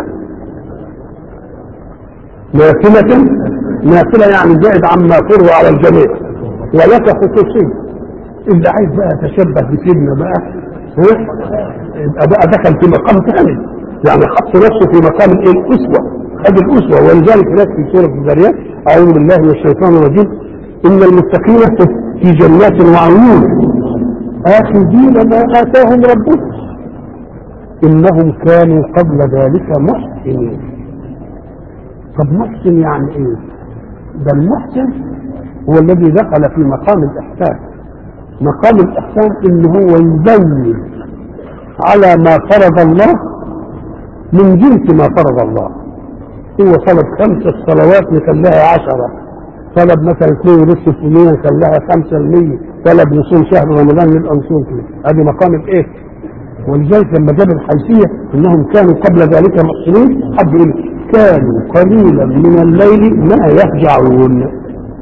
نافلة نافلة يعني زائد عما فرض على الجميع ولك خصوصية اللي عايز بقى يتشبه بسيدنا بقى يبقى بقى دخل في مقام ثاني يعني حط نفسه في مقام الايه الاسوه هذه الاسوه ولذلك هناك في سوره الذريات اعوذ بالله من الشيطان الرجيم ان المتقين في جنات وعيون آخذين ما آتاهم ربهم إنهم كانوا قبل ذلك محسنين طب محسن يعني إيه؟ ده المحسن هو الذي دخل في مقام الإحسان مقام الإحسان إن هو يزود على ما فرض الله من جنس ما فرض الله هو طلب خمس الصلوات نخليها عشرة طلب مثلا اثنين ونص في المية نخليها خمسة المية طلب نصوم شهر رمضان نبقى نصوم فيه ادي مقام الايه ولذلك لما جاب الحيثية انهم كانوا قبل ذلك محسنين حد يقول كانوا قليلا من الليل ما يهجعون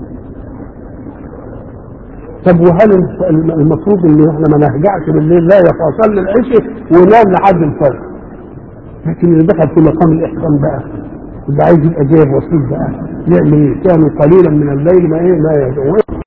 طب وهل المفروض ان احنا ما نهجعش بالليل لا يفصل العشاء ونام لحد الفجر لكن اللي دخل في مقام الاحسان بقى اللي عايز يبقى جايب وسيط بقى يعمل ايه؟ كانوا قليلا من الليل ما ايه ما يهجعون